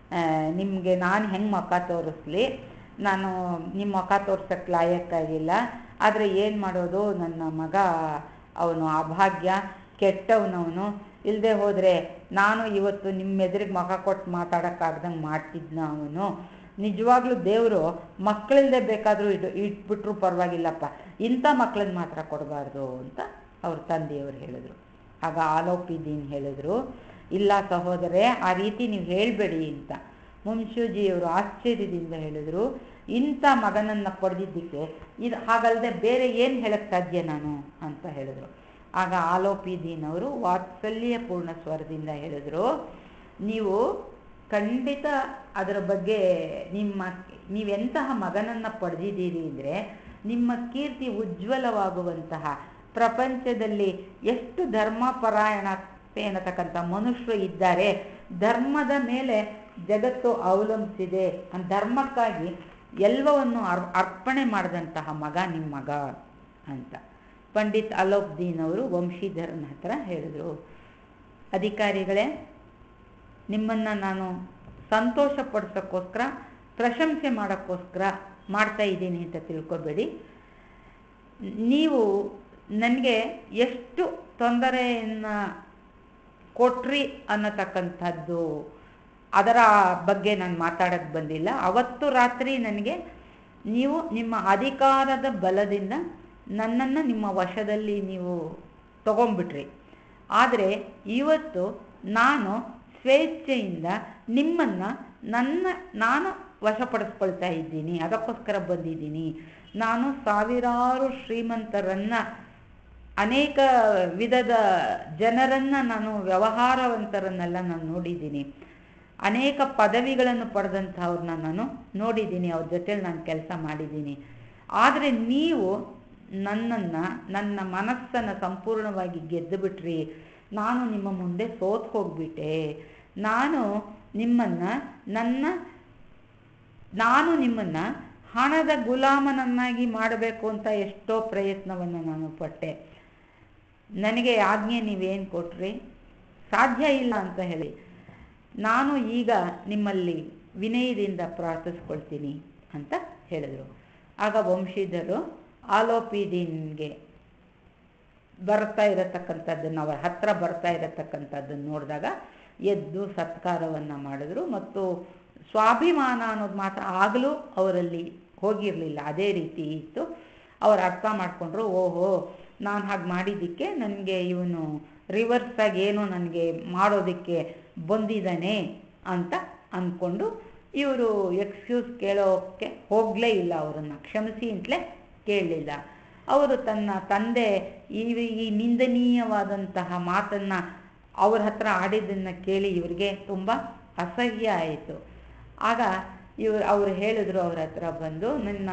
Speaker 1: ನಿಮಗೆ ನಾನು ಹೆಂಗೆ ಮುಖ ತೋರಿಸ್ಲಿ ನಾನು ನಿಮ್ಮ ಮುಖ ತೋರ್ಸಕ್ಕೆ ಲಾಯಕ್ಕಾಗಿಲ್ಲ ಆದರೆ ಏನು ಮಾಡೋದು ನನ್ನ ಮಗ ಅವನು ಅಭಾಗ್ಯ ಕೆಟ್ಟವನವನು ಇಲ್ಲದೆ ಹೋದರೆ ನಾನು ಇವತ್ತು ನಿಮ್ಮ ಎದುರಿಗೆ ಮುಖ ಕೊಟ್ಟು ಮಾತಾಡೋಕ್ಕಾಗ್ದಂಗೆ ಮಾಡ್ತಿದ್ನ ಅವನು ನಿಜವಾಗ್ಲೂ ದೇವರು ಮಕ್ಕಳಿಲ್ಲದೆ ಬೇಕಾದರೂ ಇಟ್ಟು ಇಟ್ಬಿಟ್ರು ಪರವಾಗಿಲ್ಲಪ್ಪ ಇಂಥ ಮಕ್ಕಳನ್ನ ಮಾತ್ರ ಕೊಡಬಾರ್ದು ಅಂತ ಅವ್ರ ತಂದೆಯವರು ಹೇಳಿದ್ರು ಆಗ ಆಲೋಪಿದೀನ್ ಹೇಳಿದ್ರು ಇಲ್ಲ ಸಹೋದರೇ ಆ ರೀತಿ ನೀವು ಹೇಳಬೇಡಿ ಅಂತ ಮುಂಶೂಜಿಯವರು ಆಶ್ಚರ್ಯದಿಂದ ಹೇಳಿದ್ರು ಇಂಥ ಮಗನನ್ನು ಪಡೆದಿದ್ದಕ್ಕೆ ಇದು ಹಾಗಲ್ಲದೆ ಬೇರೆ ಏನು ಹೇಳಕ್ಕೆ ಸಾಧ್ಯ ನಾನು ಅಂತ ಹೇಳಿದ್ರು ಆಗ ಆಲೋಪಿದೀನ್ ಅವರು ವಾತ್ಸಲ್ಯಪೂರ್ಣ ಸ್ವರದಿಂದ ಹೇಳಿದ್ರು ನೀವು ಖಂಡಿತ ಅದರ ಬಗ್ಗೆ ನಿಮ್ಮ ನೀವೆಂತಹ ಮಗನನ್ನು ಪಡೆದಿದ್ದೀರಿ ಅಂದರೆ ನಿಮ್ಮ ಕೀರ್ತಿ ಉಜ್ವಲವಾಗುವಂತಹ ಪ್ರಪಂಚದಲ್ಲಿ ಎಷ್ಟು ಧರ್ಮಪರಾಯಣತೆ ಅನ್ನತಕ್ಕಂಥ ಮನುಷ್ಯರು ಇದ್ದಾರೆ ಧರ್ಮದ ಮೇಲೆ ಜಗತ್ತು ಅವಲಂಬಿಸಿದೆ ಆ ಧರ್ಮಕ್ಕಾಗಿ ಎಲ್ಲವನ್ನು ಅರ್ ಅರ್ಪಣೆ ಮಾಡಿದಂತಹ ಮಗ ನಿಮ್ಮ ಮಗ ಅಂತ ಪಂಡಿತ್ ಅಲೋಕ್ದೀನ್ ಅವರು ವಂಶೀಧರನ ಹತ್ರ ಹೇಳಿದರು ಅಧಿಕಾರಿಗಳೇ ನಿಮ್ಮನ್ನು ನಾನು ಸಂತೋಷ ಪಡಿಸೋಕ್ಕೋಸ್ಕರ ಪ್ರಶಂಸೆ ಮಾಡೋಕ್ಕೋಸ್ಕರ ಮಾಡ್ತಾ ಇದ್ದೀನಿ ಅಂತ ತಿಳ್ಕೊಬೇಡಿ ನೀವು ನನಗೆ ಎಷ್ಟು ತೊಂದರೆಯನ್ನು ಕೊಟ್ರಿ ಅನ್ನತಕ್ಕಂಥದ್ದು ಅದರ ಬಗ್ಗೆ ನಾನು ಮಾತಾಡೋಕ್ಕೆ ಬಂದಿಲ್ಲ ಅವತ್ತು ರಾತ್ರಿ ನನಗೆ ನೀವು ನಿಮ್ಮ ಅಧಿಕಾರದ ಬಲದಿಂದ ನನ್ನನ್ನು ನಿಮ್ಮ ವಶದಲ್ಲಿ ನೀವು ತಗೊಂಡ್ಬಿಟ್ರಿ ಆದರೆ ಇವತ್ತು ನಾನು ಸ್ವೇಚ್ಛೆಯಿಂದ ನಿಮ್ಮನ್ನು ನನ್ನ ನಾನು ವಶಪಡಿಸ್ಕೊಳ್ತಾ ಇದ್ದೀನಿ ಅದಕ್ಕೋಸ್ಕರ ಬಂದಿದ್ದೀನಿ ನಾನು ಸಾವಿರಾರು ಶ್ರೀಮಂತರನ್ನು ಅನೇಕ ವಿಧದ ಜನರನ್ನು ನಾನು ವ್ಯವಹಾರವಂತರನ್ನೆಲ್ಲ ನಾನು ನೋಡಿದ್ದೀನಿ ಅನೇಕ ಪದವಿಗಳನ್ನು ಪಡೆದಂಥವ್ರನ್ನ ನಾನು ನೋಡಿದ್ದೀನಿ ಅವ್ರ ಜೊತೆಲಿ ನಾನು ಕೆಲಸ ಮಾಡಿದ್ದೀನಿ ಆದರೆ ನೀವು ನನ್ನನ್ನು ನನ್ನ ಮನಸ್ಸನ್ನು ಸಂಪೂರ್ಣವಾಗಿ ಗೆದ್ದು ಬಿಟ್ರಿ ನಾನು ನಿಮ್ಮ ಮುಂದೆ ಸೋತ್ ಹೋಗ್ಬಿಟ್ಟೆ ನಾನು ನಿಮ್ಮನ್ನು ನನ್ನ ನಾನು ನಿಮ್ಮನ್ನು ಹಣದ ಗುಲಾಮನನ್ನಾಗಿ ಮಾಡಬೇಕು ಅಂತ ಎಷ್ಟೋ ಪ್ರಯತ್ನವನ್ನು ನಾನು ಪಟ್ಟೆ ನನಗೆ ಆಜ್ಞೆ ನೀವೇನು ಕೊಟ್ರಿ ಸಾಧ್ಯ ಇಲ್ಲ ಅಂತ ಹೇಳಿ ನಾನು ಈಗ ನಿಮ್ಮಲ್ಲಿ ವಿನಯದಿಂದ ಪ್ರಾರ್ಥಿಸ್ಕೊಳ್ತೀನಿ ಅಂತ ಹೇಳಿದರು ಆಗ ವಂಶೀಧರು ಆಲೋಪಿದೀನ್ಗೆ ಬರ್ತಾ ಇರತಕ್ಕಂಥದ್ದನ್ನು ಅವರ ಹತ್ರ ಬರ್ತಾ ಇರತಕ್ಕಂಥದ್ದನ್ನು ನೋಡಿದಾಗ ಎದ್ದು ಸತ್ಕಾರವನ್ನು ಮಾಡಿದ್ರು ಮತ್ತು ಸ್ವಾಭಿಮಾನ ಅನ್ನೋದು ಮಾತ್ರ ಆಗಲೂ ಅವರಲ್ಲಿ ಹೋಗಿರಲಿಲ್ಲ ಅದೇ ರೀತಿ ಇತ್ತು ಅವ್ರು ಅರ್ಥ ಮಾಡಿಕೊಂಡ್ರು ಓಹೋ ನಾನು ಹಾಗೆ ಮಾಡಿದ್ದಕ್ಕೆ ನನಗೆ ಇವನು ರಿವರ್ಸ್ ಆಗಿ ಏನೋ ನನಗೆ ಮಾಡೋದಕ್ಕೆ ಬಂದಿದ್ದಾನೆ ಅಂತ ಅಂದ್ಕೊಂಡು ಇವರು ಎಕ್ಸ್ಕ್ಯೂಸ್ ಕೇಳೋಕ್ಕೆ ಹೋಗಲೇ ಇಲ್ಲ ಅವರನ್ನು ಕ್ಷಮಿಸಿ ಅಂತಲೇ ಕೇಳಲಿಲ್ಲ ಅವರು ತನ್ನ ತಂದೆ ಈ ಈ ನಿಂದನೀಯವಾದಂತಹ ಮಾತನ್ನು ಅವ್ರ ಹತ್ರ ಆಡಿದ್ದನ್ನು ಕೇಳಿ ಇವರಿಗೆ ತುಂಬ ಅಸಹ್ಯ ಆಯಿತು ಆಗ ಇವರು ಅವರು ಹೇಳಿದ್ರು ಅವ್ರ ಹತ್ರ ಬಂದು ನನ್ನ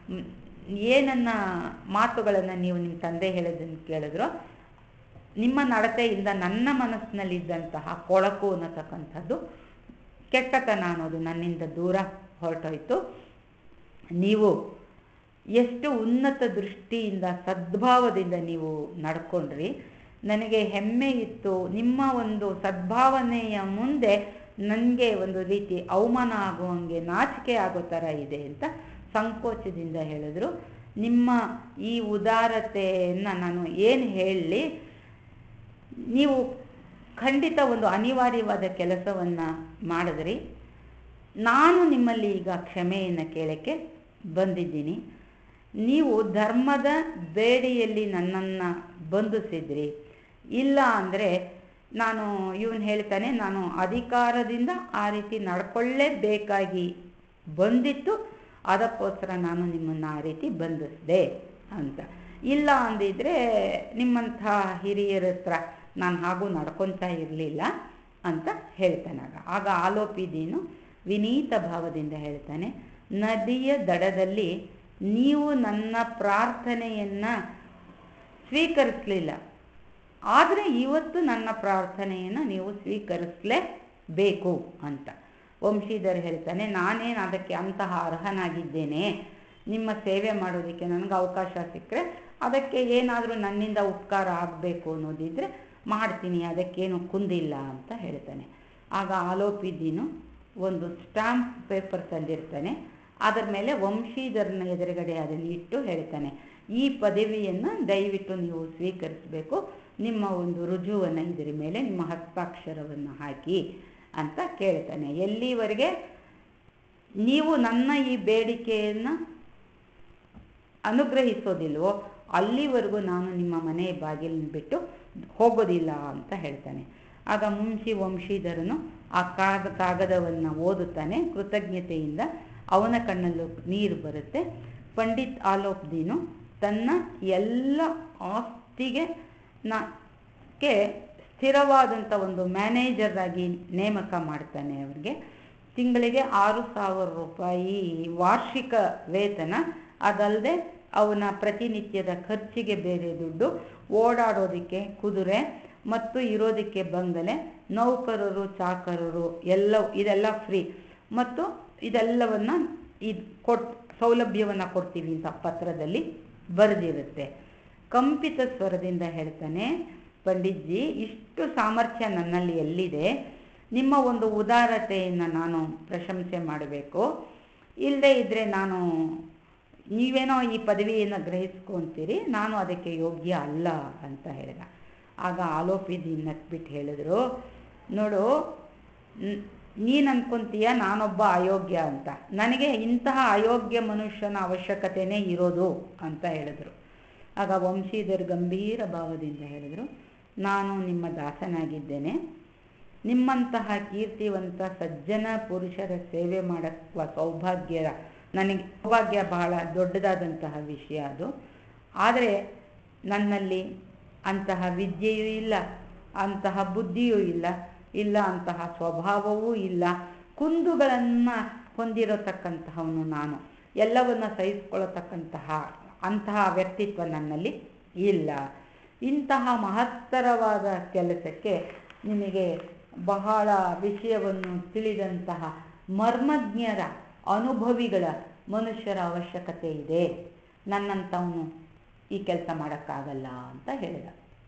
Speaker 1: ಏನನ್ನ ಮಾತುಗಳನ್ನು ನೀವು ನಿಮ್ಮ ತಂದೆ ಹೇಳೋದನ್ನು ಕೇಳಿದ್ರು ನಿಮ್ಮ ನಡತೆಯಿಂದ ನನ್ನ ಮನಸ್ಸಿನಲ್ಲಿದ್ದಂತಹ ಕೊಳಕು ಅನ್ನತಕ್ಕಂಥದ್ದು ಕೆಟ್ಟತನ ಅನ್ನೋದು ನನ್ನಿಂದ ದೂರ ಹೊರಟೋಯ್ತು ನೀವು ಎಷ್ಟು ಉನ್ನತ ದೃಷ್ಟಿಯಿಂದ ಸದ್ಭಾವದಿಂದ ನೀವು ನಡ್ಕೊಂಡ್ರಿ ನನಗೆ ಹೆಮ್ಮೆ ಇತ್ತು ನಿಮ್ಮ ಒಂದು ಸದ್ಭಾವನೆಯ ಮುಂದೆ ನನಗೆ ಒಂದು ರೀತಿ ಅವಮಾನ ಆಗುವಂಗೆ ನಾಚಿಕೆ ಆಗೋ ಥರ ಇದೆ ಅಂತ ಸಂಕೋಚದಿಂದ ಹೇಳಿದ್ರು ನಿಮ್ಮ ಈ ಉದಾರತೆಯನ್ನು ನಾನು ಏನು ಹೇಳಲಿ ನೀವು ಖಂಡಿತ ಒಂದು ಅನಿವಾರ್ಯವಾದ ಕೆಲಸವನ್ನು ಮಾಡಿದ್ರಿ ನಾನು ನಿಮ್ಮಲ್ಲಿ ಈಗ ಕ್ಷಮೆಯನ್ನು ಕೇಳಕ್ಕೆ ಬಂದಿದ್ದೀನಿ ನೀವು ಧರ್ಮದ ಬೇಡಿಯಲ್ಲಿ ನನ್ನನ್ನು ಬಂಧಿಸಿದ್ರಿ ಇಲ್ಲ ಅಂದರೆ ನಾನು ಇವನು ಹೇಳ್ತಾನೆ ನಾನು ಅಧಿಕಾರದಿಂದ ಆ ರೀತಿ ನಡ್ಕೊಳ್ಳೇಬೇಕಾಗಿ ಬಂದಿತ್ತು ಅದಕ್ಕೋಸ್ಕರ ನಾನು ನಿಮ್ಮನ್ನು ಆ ರೀತಿ ಬಂಧಿಸಿದೆ ಅಂತ ಇಲ್ಲ ಅಂದಿದ್ರೆ ನಿಮ್ಮಂಥ ಹಿರಿಯರ ಹತ್ರ ನಾನು ಹಾಗೂ ನಡ್ಕೊತಾ ಇರಲಿಲ್ಲ ಅಂತ ಹೇಳ್ತಾನೆ ಆಗ ಆಗ ಆಲೋಪಿದೀನು ವಿನೀತ ಭಾವದಿಂದ ಹೇಳ್ತಾನೆ ನದಿಯ ದಡದಲ್ಲಿ ನೀವು ನನ್ನ ಪ್ರಾರ್ಥನೆಯನ್ನು ಸ್ವೀಕರಿಸಲಿಲ್ಲ ಆದರೆ ಇವತ್ತು ನನ್ನ ಪ್ರಾರ್ಥನೆಯನ್ನು ನೀವು ಸ್ವೀಕರಿಸಲೇಬೇಕು ಅಂತ ವಂಶೀಧರ್ ಹೇಳ್ತಾನೆ ನಾನೇನು ಅದಕ್ಕೆ ಅಂತಹ ಅರ್ಹನಾಗಿದ್ದೇನೆ ನಿಮ್ಮ ಸೇವೆ ಮಾಡೋದಕ್ಕೆ ನನಗೆ ಅವಕಾಶ ಸಿಕ್ಕರೆ ಅದಕ್ಕೆ ಏನಾದರೂ ನನ್ನಿಂದ ಉಪಕಾರ ಆಗಬೇಕು ಅನ್ನೋದಿದ್ರೆ ಮಾಡ್ತೀನಿ ಅದಕ್ಕೇನು ಕುಂದಿಲ್ಲ ಅಂತ ಹೇಳ್ತಾನೆ ಆಗ ಆಲೋಪಿದ್ದೀನು ಒಂದು ಸ್ಟಾಂಪ್ ಪೇಪರ್ ತಂದಿರ್ತಾನೆ ಅದರ ಮೇಲೆ ವಂಶೀಧರನ ಎದುರುಗಡೆ ಅದನ್ನು ಇಟ್ಟು ಹೇಳ್ತಾನೆ ಈ ಪದವಿಯನ್ನು ದಯವಿಟ್ಟು ನೀವು ಸ್ವೀಕರಿಸಬೇಕು ನಿಮ್ಮ ಒಂದು ರುಜುವನ್ನು ಇದರ ಮೇಲೆ ನಿಮ್ಮ ಹಸ್ತಾಕ್ಷರವನ್ನು ಹಾಕಿ ಅಂತ ಕೇಳ್ತಾನೆ ಎಲ್ಲಿವರೆಗೆ ನೀವು ನನ್ನ ಈ ಬೇಡಿಕೆಯನ್ನು ಅನುಗ್ರಹಿಸೋದಿಲ್ವೋ ಅಲ್ಲಿವರೆಗೂ ನಾನು ನಿಮ್ಮ ಮನೆ ಬಾಗಿಲನ್ನ ಬಿಟ್ಟು ಹೋಗೋದಿಲ್ಲ ಅಂತ ಹೇಳ್ತಾನೆ ಆಗ ಮುಂಶಿ ವಂಶೀಧರನು ಆ ಕಾಗ ಕಾಗದವನ್ನು ಓದುತ್ತಾನೆ ಕೃತಜ್ಞತೆಯಿಂದ ಅವನ ಕಣ್ಣಲ್ಲೂ ನೀರು ಬರುತ್ತೆ ಪಂಡಿತ್ ಆಲೋಪ್ದೀನು ತನ್ನ ಎಲ್ಲ ಆಸ್ತಿಗೆ ನಕ್ಕೆ ಸ್ಥಿರವಾದಂಥ ಒಂದು ಮ್ಯಾನೇಜರ್ ಆಗಿ ನೇಮಕ ಮಾಡ್ತಾನೆ ಅವ್ರಿಗೆ ತಿಂಗಳಿಗೆ ಆರು ಸಾವಿರ ರೂಪಾಯಿ ವಾರ್ಷಿಕ ವೇತನ ಅದಲ್ಲದೆ ಅವನ ಪ್ರತಿನಿತ್ಯದ ಖರ್ಚಿಗೆ ಬೇರೆ ದುಡ್ಡು ಓಡಾಡೋದಕ್ಕೆ ಕುದುರೆ ಮತ್ತು ಇರೋದಕ್ಕೆ ಬಂಗಲೆ ನೌಕರರು ಚಾಕರರು ಎಲ್ಲ ಇದೆಲ್ಲ ಫ್ರೀ ಮತ್ತು ಇದೆಲ್ಲವನ್ನ ಇದು ಕೊಟ್ ಸೌಲಭ್ಯವನ್ನು ಕೊಡ್ತೀವಿ ಅಂತ ಪತ್ರದಲ್ಲಿ ಬರೆದಿರುತ್ತೆ ಕಂಪಿತ ಸ್ವರದಿಂದ ಹೇಳ್ತಾನೆ ಪಂಡಿತ್ಜಿ ಇಷ್ಟು ಸಾಮರ್ಥ್ಯ ನನ್ನಲ್ಲಿ ಎಲ್ಲಿದೆ ನಿಮ್ಮ ಒಂದು ಉದಾರತೆಯನ್ನು ನಾನು ಪ್ರಶಂಸೆ ಮಾಡಬೇಕು ಇಲ್ಲದೇ ಇದ್ದರೆ ನಾನು ನೀವೇನೋ ಈ ಪದವಿಯನ್ನು ಗ್ರಹಿಸ್ಕೊಂತೀರಿ ನಾನು ಅದಕ್ಕೆ ಯೋಗ್ಯ ಅಲ್ಲ ಅಂತ ಹೇಳಿದ ಆಗ ಆಲೋಪಿದಿ ನಕ್ಬಿಟ್ಟು ಹೇಳಿದ್ರು ನೋಡು ನೀನು ಅನ್ಕೊಂತೀಯ ನಾನೊಬ್ಬ ಅಯೋಗ್ಯ ಅಂತ ನನಗೆ ಇಂತಹ ಅಯೋಗ್ಯ ಮನುಷ್ಯನ ಅವಶ್ಯಕತೆನೇ ಇರೋದು ಅಂತ ಹೇಳಿದ್ರು ಆಗ ವಂಶೀಧರ್ ಗಂಭೀರ ಭಾವದಿಂದ ಹೇಳಿದರು ನಾನು ನಿಮ್ಮ ದಾಸನಾಗಿದ್ದೇನೆ ನಿಮ್ಮಂತಹ ಕೀರ್ತಿವಂತ ಸಜ್ಜನ ಪುರುಷರ ಸೇವೆ ಮಾಡಕ್ಕ ಸೌಭಾಗ್ಯ ನನಗೆ ಸೌಭಾಗ್ಯ ಬಹಳ ದೊಡ್ಡದಾದಂತಹ ವಿಷಯ ಅದು ಆದರೆ ನನ್ನಲ್ಲಿ ಅಂತಹ ವಿದ್ಯೆಯೂ ಇಲ್ಲ ಅಂತಹ ಬುದ್ಧಿಯೂ ಇಲ್ಲ ಇಲ್ಲ ಅಂತಹ ಸ್ವಭಾವವೂ ಇಲ್ಲ ಕುಂದುಗಳನ್ನು ಹೊಂದಿರತಕ್ಕಂತಹವನು ನಾನು ಎಲ್ಲವನ್ನ ಸಹಿಸ್ಕೊಳ್ಳತಕ್ಕಂತಹ ಅಂತಹ ವ್ಯಕ್ತಿತ್ವ ನನ್ನಲ್ಲಿ ಇಲ್ಲ ಇಂತಹ ಮಹತ್ತರವಾದ ಕೆಲಸಕ್ಕೆ ನಿಮಗೆ ಬಹಳ ವಿಷಯವನ್ನು ತಿಳಿದಂತಹ ಮರ್ಮಜ್ಞರ ಅನುಭವಿಗಳ ಮನುಷ್ಯರ ಅವಶ್ಯಕತೆ ಇದೆ ನನ್ನಂಥವನು ಈ ಕೆಲಸ ಮಾಡೋಕ್ಕಾಗಲ್ಲ ಅಂತ ಹೇಳಿದ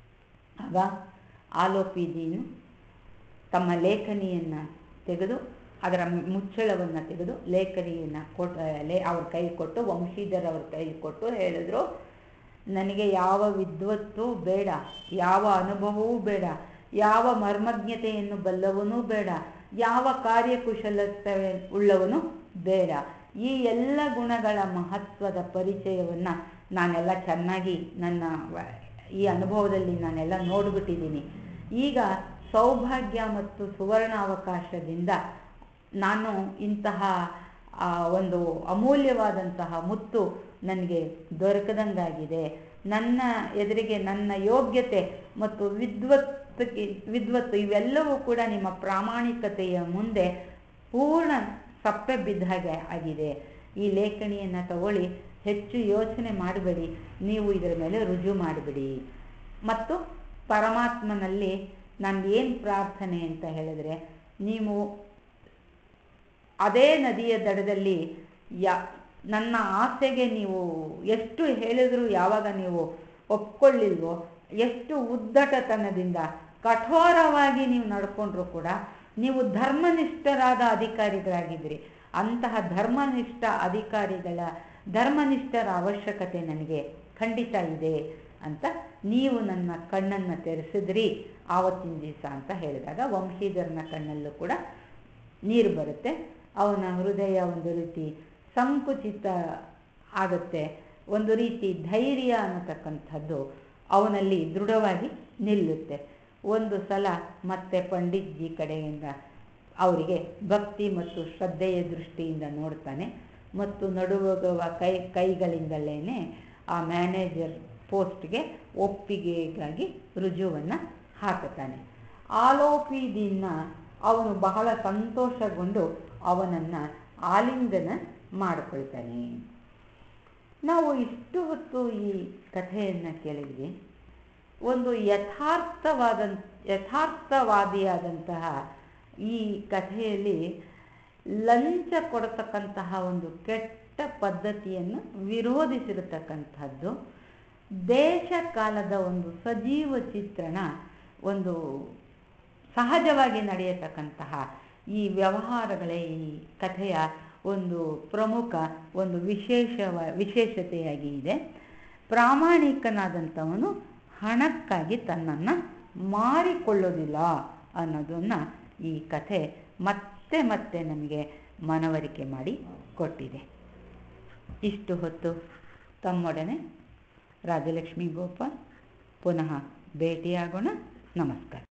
Speaker 1: ಆಗ ಆಲೋಪಿದೀನು ತಮ್ಮ ಲೇಖನಿಯನ್ನು ತೆಗೆದು ಅದರ ಮುಚ್ಚಳವನ್ನು ತೆಗೆದು ಲೇಖನಿಯನ್ನು ಕೊಟ್ಟು ಲೇ ಅವ್ರ ಕೈ ಕೊಟ್ಟು ವಂಶೀಧರ್ ಅವ್ರ ಕೈ ಕೊಟ್ಟು ಹೇಳಿದ್ರು ನನಗೆ ಯಾವ ವಿದ್ವತ್ತು ಬೇಡ ಯಾವ ಅನುಭವವೂ ಬೇಡ ಯಾವ ಮರ್ಮಜ್ಞತೆಯನ್ನು ಬಲ್ಲವನೂ ಬೇಡ ಯಾವ ಕಾರ್ಯಕುಶಲತೆ ಉಳ್ಳವನು ಬೇಡ ಈ ಎಲ್ಲ ಗುಣಗಳ ಮಹತ್ವದ ಪರಿಚಯವನ್ನು ನಾನೆಲ್ಲ ಚೆನ್ನಾಗಿ ನನ್ನ ಈ ಅನುಭವದಲ್ಲಿ ನಾನೆಲ್ಲ ನೋಡಿಬಿಟ್ಟಿದ್ದೀನಿ ಈಗ ಸೌಭಾಗ್ಯ ಮತ್ತು ಸುವರ್ಣ ಅವಕಾಶದಿಂದ ನಾನು ಇಂತಹ ಒಂದು ಅಮೂಲ್ಯವಾದಂತಹ ಮುತ್ತು ನನಗೆ ದೊರಕದಂಗಾಗಿದೆ ನನ್ನ ಎದುರಿಗೆ ನನ್ನ ಯೋಗ್ಯತೆ ಮತ್ತು ವಿದ್ವತ್ಗೆ ವಿದ್ವತ್ತು ಇವೆಲ್ಲವೂ ಕೂಡ ನಿಮ್ಮ ಪ್ರಾಮಾಣಿಕತೆಯ ಮುಂದೆ ಪೂರ್ಣ ಸಪ್ಪೆ ಬಿದ್ದ ಹಾಗೆ ಆಗಿದೆ ಈ ಲೇಖನಿಯನ್ನು ತಗೊಳ್ಳಿ ಹೆಚ್ಚು ಯೋಚನೆ ಮಾಡಬೇಡಿ ನೀವು ಇದರ ಮೇಲೆ ರುಜು ಮಾಡಿಬಿಡಿ ಮತ್ತು ಪರಮಾತ್ಮನಲ್ಲಿ ನಾನು ಏನು ಪ್ರಾರ್ಥನೆ ಅಂತ ಹೇಳಿದ್ರೆ ನೀವು ಅದೇ ನದಿಯ ದಡದಲ್ಲಿ ಯಾ ನನ್ನ ಆಸೆಗೆ ನೀವು ಎಷ್ಟು ಹೇಳಿದ್ರು ಯಾವಾಗ ನೀವು ಒಪ್ಕೊಳ್ಳಿಲ್ವೋ ಎಷ್ಟು ಉದ್ದಟತನದಿಂದ ಕಠೋರವಾಗಿ ನೀವು ನಡ್ಕೊಂಡ್ರು ಕೂಡ ನೀವು ಧರ್ಮನಿಷ್ಠರಾದ ಅಧಿಕಾರಿಗಳಾಗಿದ್ರಿ ಅಂತಹ ಧರ್ಮನಿಷ್ಠ ಅಧಿಕಾರಿಗಳ ಧರ್ಮನಿಷ್ಠರ ಅವಶ್ಯಕತೆ ನನಗೆ ಖಂಡಿತ ಇದೆ ಅಂತ ನೀವು ನನ್ನ ಕಣ್ಣನ್ನು ತೆರೆಸಿದ್ರಿ ಆವತ್ತಿನ ದಿವಸ ಅಂತ ಹೇಳಿದಾಗ ವಂಶೀಧರನ ಕಣ್ಣಲ್ಲೂ ಕೂಡ ನೀರು ಬರುತ್ತೆ ಅವನ ಹೃದಯ ಒಂದು ರೀತಿ ಸಂಕುಚಿತ ಆಗುತ್ತೆ ಒಂದು ರೀತಿ ಧೈರ್ಯ ಅನ್ನತಕ್ಕಂಥದ್ದು ಅವನಲ್ಲಿ ದೃಢವಾಗಿ ನಿಲ್ಲುತ್ತೆ ಒಂದು ಸಲ ಮತ್ತೆ ಪಂಡಿತ್ಜಿ ಕಡೆಯಿಂದ ಅವರಿಗೆ ಭಕ್ತಿ ಮತ್ತು ಶ್ರದ್ಧೆಯ ದೃಷ್ಟಿಯಿಂದ ನೋಡ್ತಾನೆ ಮತ್ತು ನಡುವಗುವ ಕೈ ಕೈಗಳಿಂದಲೇ ಆ ಮ್ಯಾನೇಜರ್ ಪೋಸ್ಟ್ಗೆ ಒಪ್ಪಿಗೆಗಾಗಿ ರುಜುವನ್ನು ಹಾಕುತ್ತಾನೆ ಆಲೋಪಿದಿನ ಅವನು ಬಹಳ ಸಂತೋಷಗೊಂಡು ಅವನನ್ನು ಆಲಿಂಗನ ಮಾಡಿಕೊಳ್ತಾನೆ ನಾವು ಇಷ್ಟು ಹೊತ್ತು ಈ ಕಥೆಯನ್ನು ಕೇಳಿದ್ವಿ ಒಂದು ಯಥಾರ್ಥವಾದ ಯಥಾರ್ಥವಾದಿಯಾದಂತಹ ಈ ಕಥೆಯಲ್ಲಿ ಲಂಚ ಕೊಡತಕ್ಕಂತಹ ಒಂದು ಕೆಟ್ಟ ಪದ್ಧತಿಯನ್ನು ವಿರೋಧಿಸಿರತಕ್ಕಂಥದ್ದು ದೇಶ ಕಾಲದ ಒಂದು ಸಜೀವ ಚಿತ್ರಣ ಒಂದು ಸಹಜವಾಗಿ ನಡೆಯತಕ್ಕಂತಹ ಈ ವ್ಯವಹಾರಗಳೇ ಈ ಕಥೆಯ ಒಂದು ಪ್ರಮುಖ ಒಂದು ವಿಶೇಷವ ವಿಶೇಷತೆಯಾಗಿ ಇದೆ ಪ್ರಾಮಾಣಿಕನಾದಂಥವನು ಹಣಕ್ಕಾಗಿ ತನ್ನನ್ನು ಮಾರಿಕೊಳ್ಳೋದಿಲ್ಲ ಅನ್ನೋದನ್ನು ಈ ಕಥೆ ಮತ್ತೆ ಮತ್ತೆ ನಮಗೆ ಮನವರಿಕೆ ಮಾಡಿ ಕೊಟ್ಟಿದೆ ಇಷ್ಟು ಹೊತ್ತು ತಮ್ಮೊಡನೆ ರಾಜಲಕ್ಷ್ಮಿ ಗೋಪಾಲ್ ಪುನಃ ಭೇಟಿಯಾಗೋಣ ನಮಸ್ಕಾರ